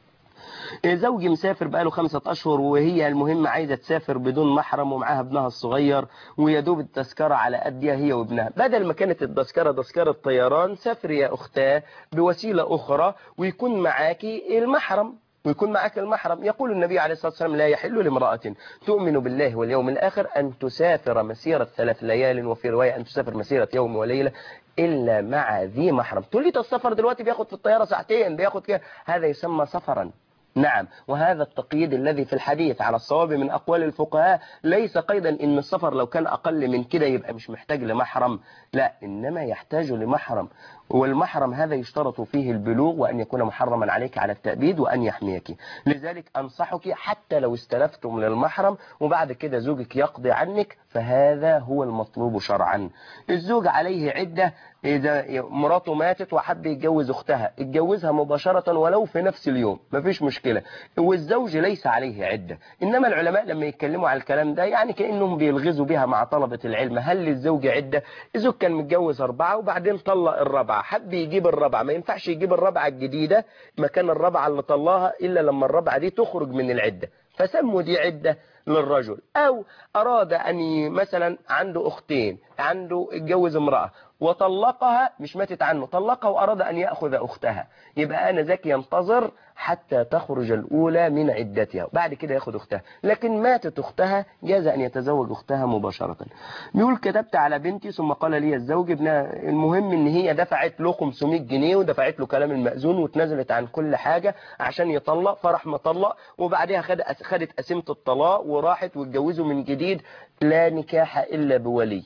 Speaker 1: زوجي مسافر بقاله خمسة أشهر وهي المهم عايزة تسافر بدون محرم ومعاها ابنها الصغير ويدوب التذكرة على قدها هي وابنها بدل ما كانت التذكرة تذكرة طيران سافر يا أختاه بوسيلة أخرى ويكون معاكي المحرم ويكون معك المحرم يقول النبي عليه الصلاة والسلام لا يحل لامرأة تؤمن بالله واليوم الآخر أن تسافر مسيرة ثلاث ليال وفي رواية أن تسافر مسيرة يوم وليلة إلا مع ذي محرم تقول لي السفر دلوقتي بياخد في الطيارة ساعتين بياخد كده هذا يسمى سفرا نعم وهذا التقييد الذي في الحديث على الصواب من أقوال الفقهاء ليس قيدا إن السفر لو كان أقل من كده يبقى مش محتاج لمحرم لا إنما يحتاج لمحرم والمحرم هذا يشترط فيه البلوغ وأن يكون محرما عليك على التأبيد وأن يحميك لذلك أنصحك حتى لو استلفتم للمحرم وبعد كده زوجك يقضي عنك فهذا هو المطلوب شرعا الزوج عليه عدة إذا مراته ماتت وحب يتجوز أختها اتجوزها مباشرة ولو في نفس اليوم مفيش مشكلة والزوج ليس عليه عدة إنما العلماء لما يتكلموا على الكلام ده يعني كأنهم بيلغزوا بها مع طلبة العلم هل للزوج عدة الزوج كان متجوز أربعة وبعدين طلق الرابعة حب يجيب الرابعة ما ينفعش يجيب الرابعة الجديدة مكان الرابعة اللي طلقها إلا لما الرابعة دي تخرج من العدة فسموا دي عدة للرجل أو أراد أن ي- مثلا عنده أختين عنده اتجوز امرأة وطلقها مش ماتت عنه طلقها وأراد أن يأخذ أختها يبقى أنا ذاك ينتظر حتى تخرج الأولى من عدتها بعد كده ياخد أختها لكن ماتت أختها جاز أن يتزوج أختها مباشرة بيقول كتبت على بنتي ثم قال لي الزوج ابنها المهم ان هي دفعت له 500 جنيه ودفعت له كلام المأذون واتنازلت عن كل حاجة عشان يطلق فرح مطلق وبعدها خد خدت قسيمة الطلاق وراحت واتجوزوا من جديد لا نكاح إلا بولي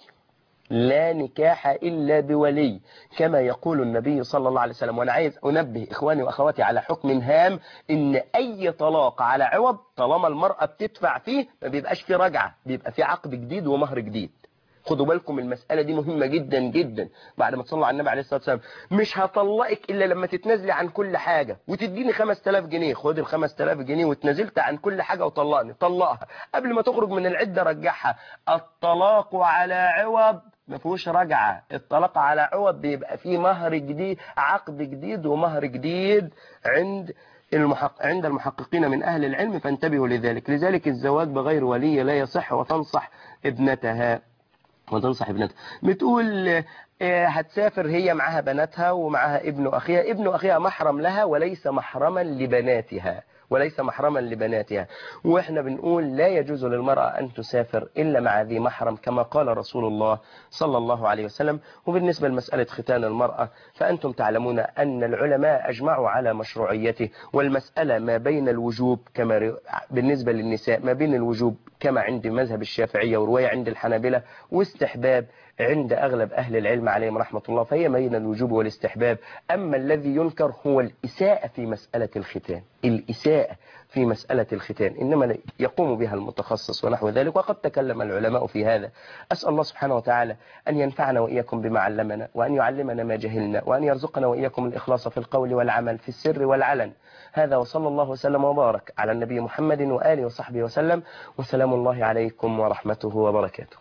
Speaker 1: لا نكاح إلا بولي كما يقول النبي صلى الله عليه وسلم وأنا عايز أنبه إخواني وأخواتي على حكم هام إن أي طلاق على عوض طالما المرأة بتدفع فيه ما بيبقاش فيه رجعة بيبقى فيه عقد جديد ومهر جديد خدوا بالكم المسألة دي مهمة جدا جدا بعد ما تصلوا على النبي عليه الصلاة والسلام مش هطلقك إلا لما تتنازلي عن كل حاجة وتديني 5000 جنيه خد ال 5000 جنيه واتنازلت عن كل حاجة وطلقني طلقها قبل ما تخرج من العدة رجعها الطلاق على عوض ما فيهوش رجعة الطلاق على عوض بيبقى فيه مهر جديد عقد جديد ومهر جديد عند المحق... عند المحققين من أهل العلم فانتبهوا لذلك لذلك الزواج بغير ولي لا يصح وتنصح ابنتها وتنصح ابنتها بتقول آه، هتسافر هي معها بناتها ومعها ابن أخيها ابن أخيها محرم لها وليس محرما لبناتها وليس محرما لبناتها واحنا بنقول لا يجوز للمرأة أن تسافر إلا مع ذي محرم كما قال رسول الله صلى الله عليه وسلم وبالنسبة لمسألة ختان المرأة فأنتم تعلمون أن العلماء أجمعوا على مشروعيته والمسألة ما بين الوجوب كما ر- بالنسبة للنساء ما بين الوجوب كما عند مذهب الشافعية ورواية عند الحنابلة واستحباب عند أغلب أهل العلم عليهم رحمة الله فهي بين الوجوب والاستحباب أما الذي ينكر هو الإساءة في مسألة الختان الإساءة في مسألة الختان إنما يقوم بها المتخصص ونحو ذلك وقد تكلم العلماء في هذا أسأل الله سبحانه وتعالى أن ينفعنا وإياكم بما علمنا وأن يعلمنا ما جهلنا وأن يرزقنا وإياكم الإخلاص في القول والعمل في السر والعلن هذا وصلى الله وسلم وبارك على النبي محمد وآله وصحبه وسلم وسلام الله عليكم ورحمته وبركاته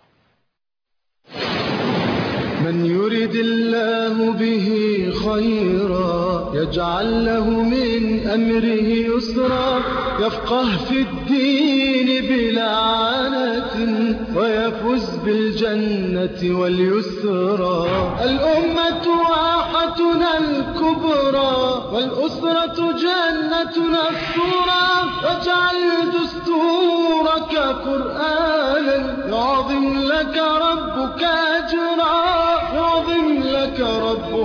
Speaker 12: من يرد الله به خيرا يجعل له من أمره يسرا يفقه في الدين بلا عنة ويفوز بالجنة واليسرى الأمة واحتنا الكبرى والأسرة جنتنا الصورى واجعل دستورك قرآنا يعظم لك ربك أجرا يعظم لك ربك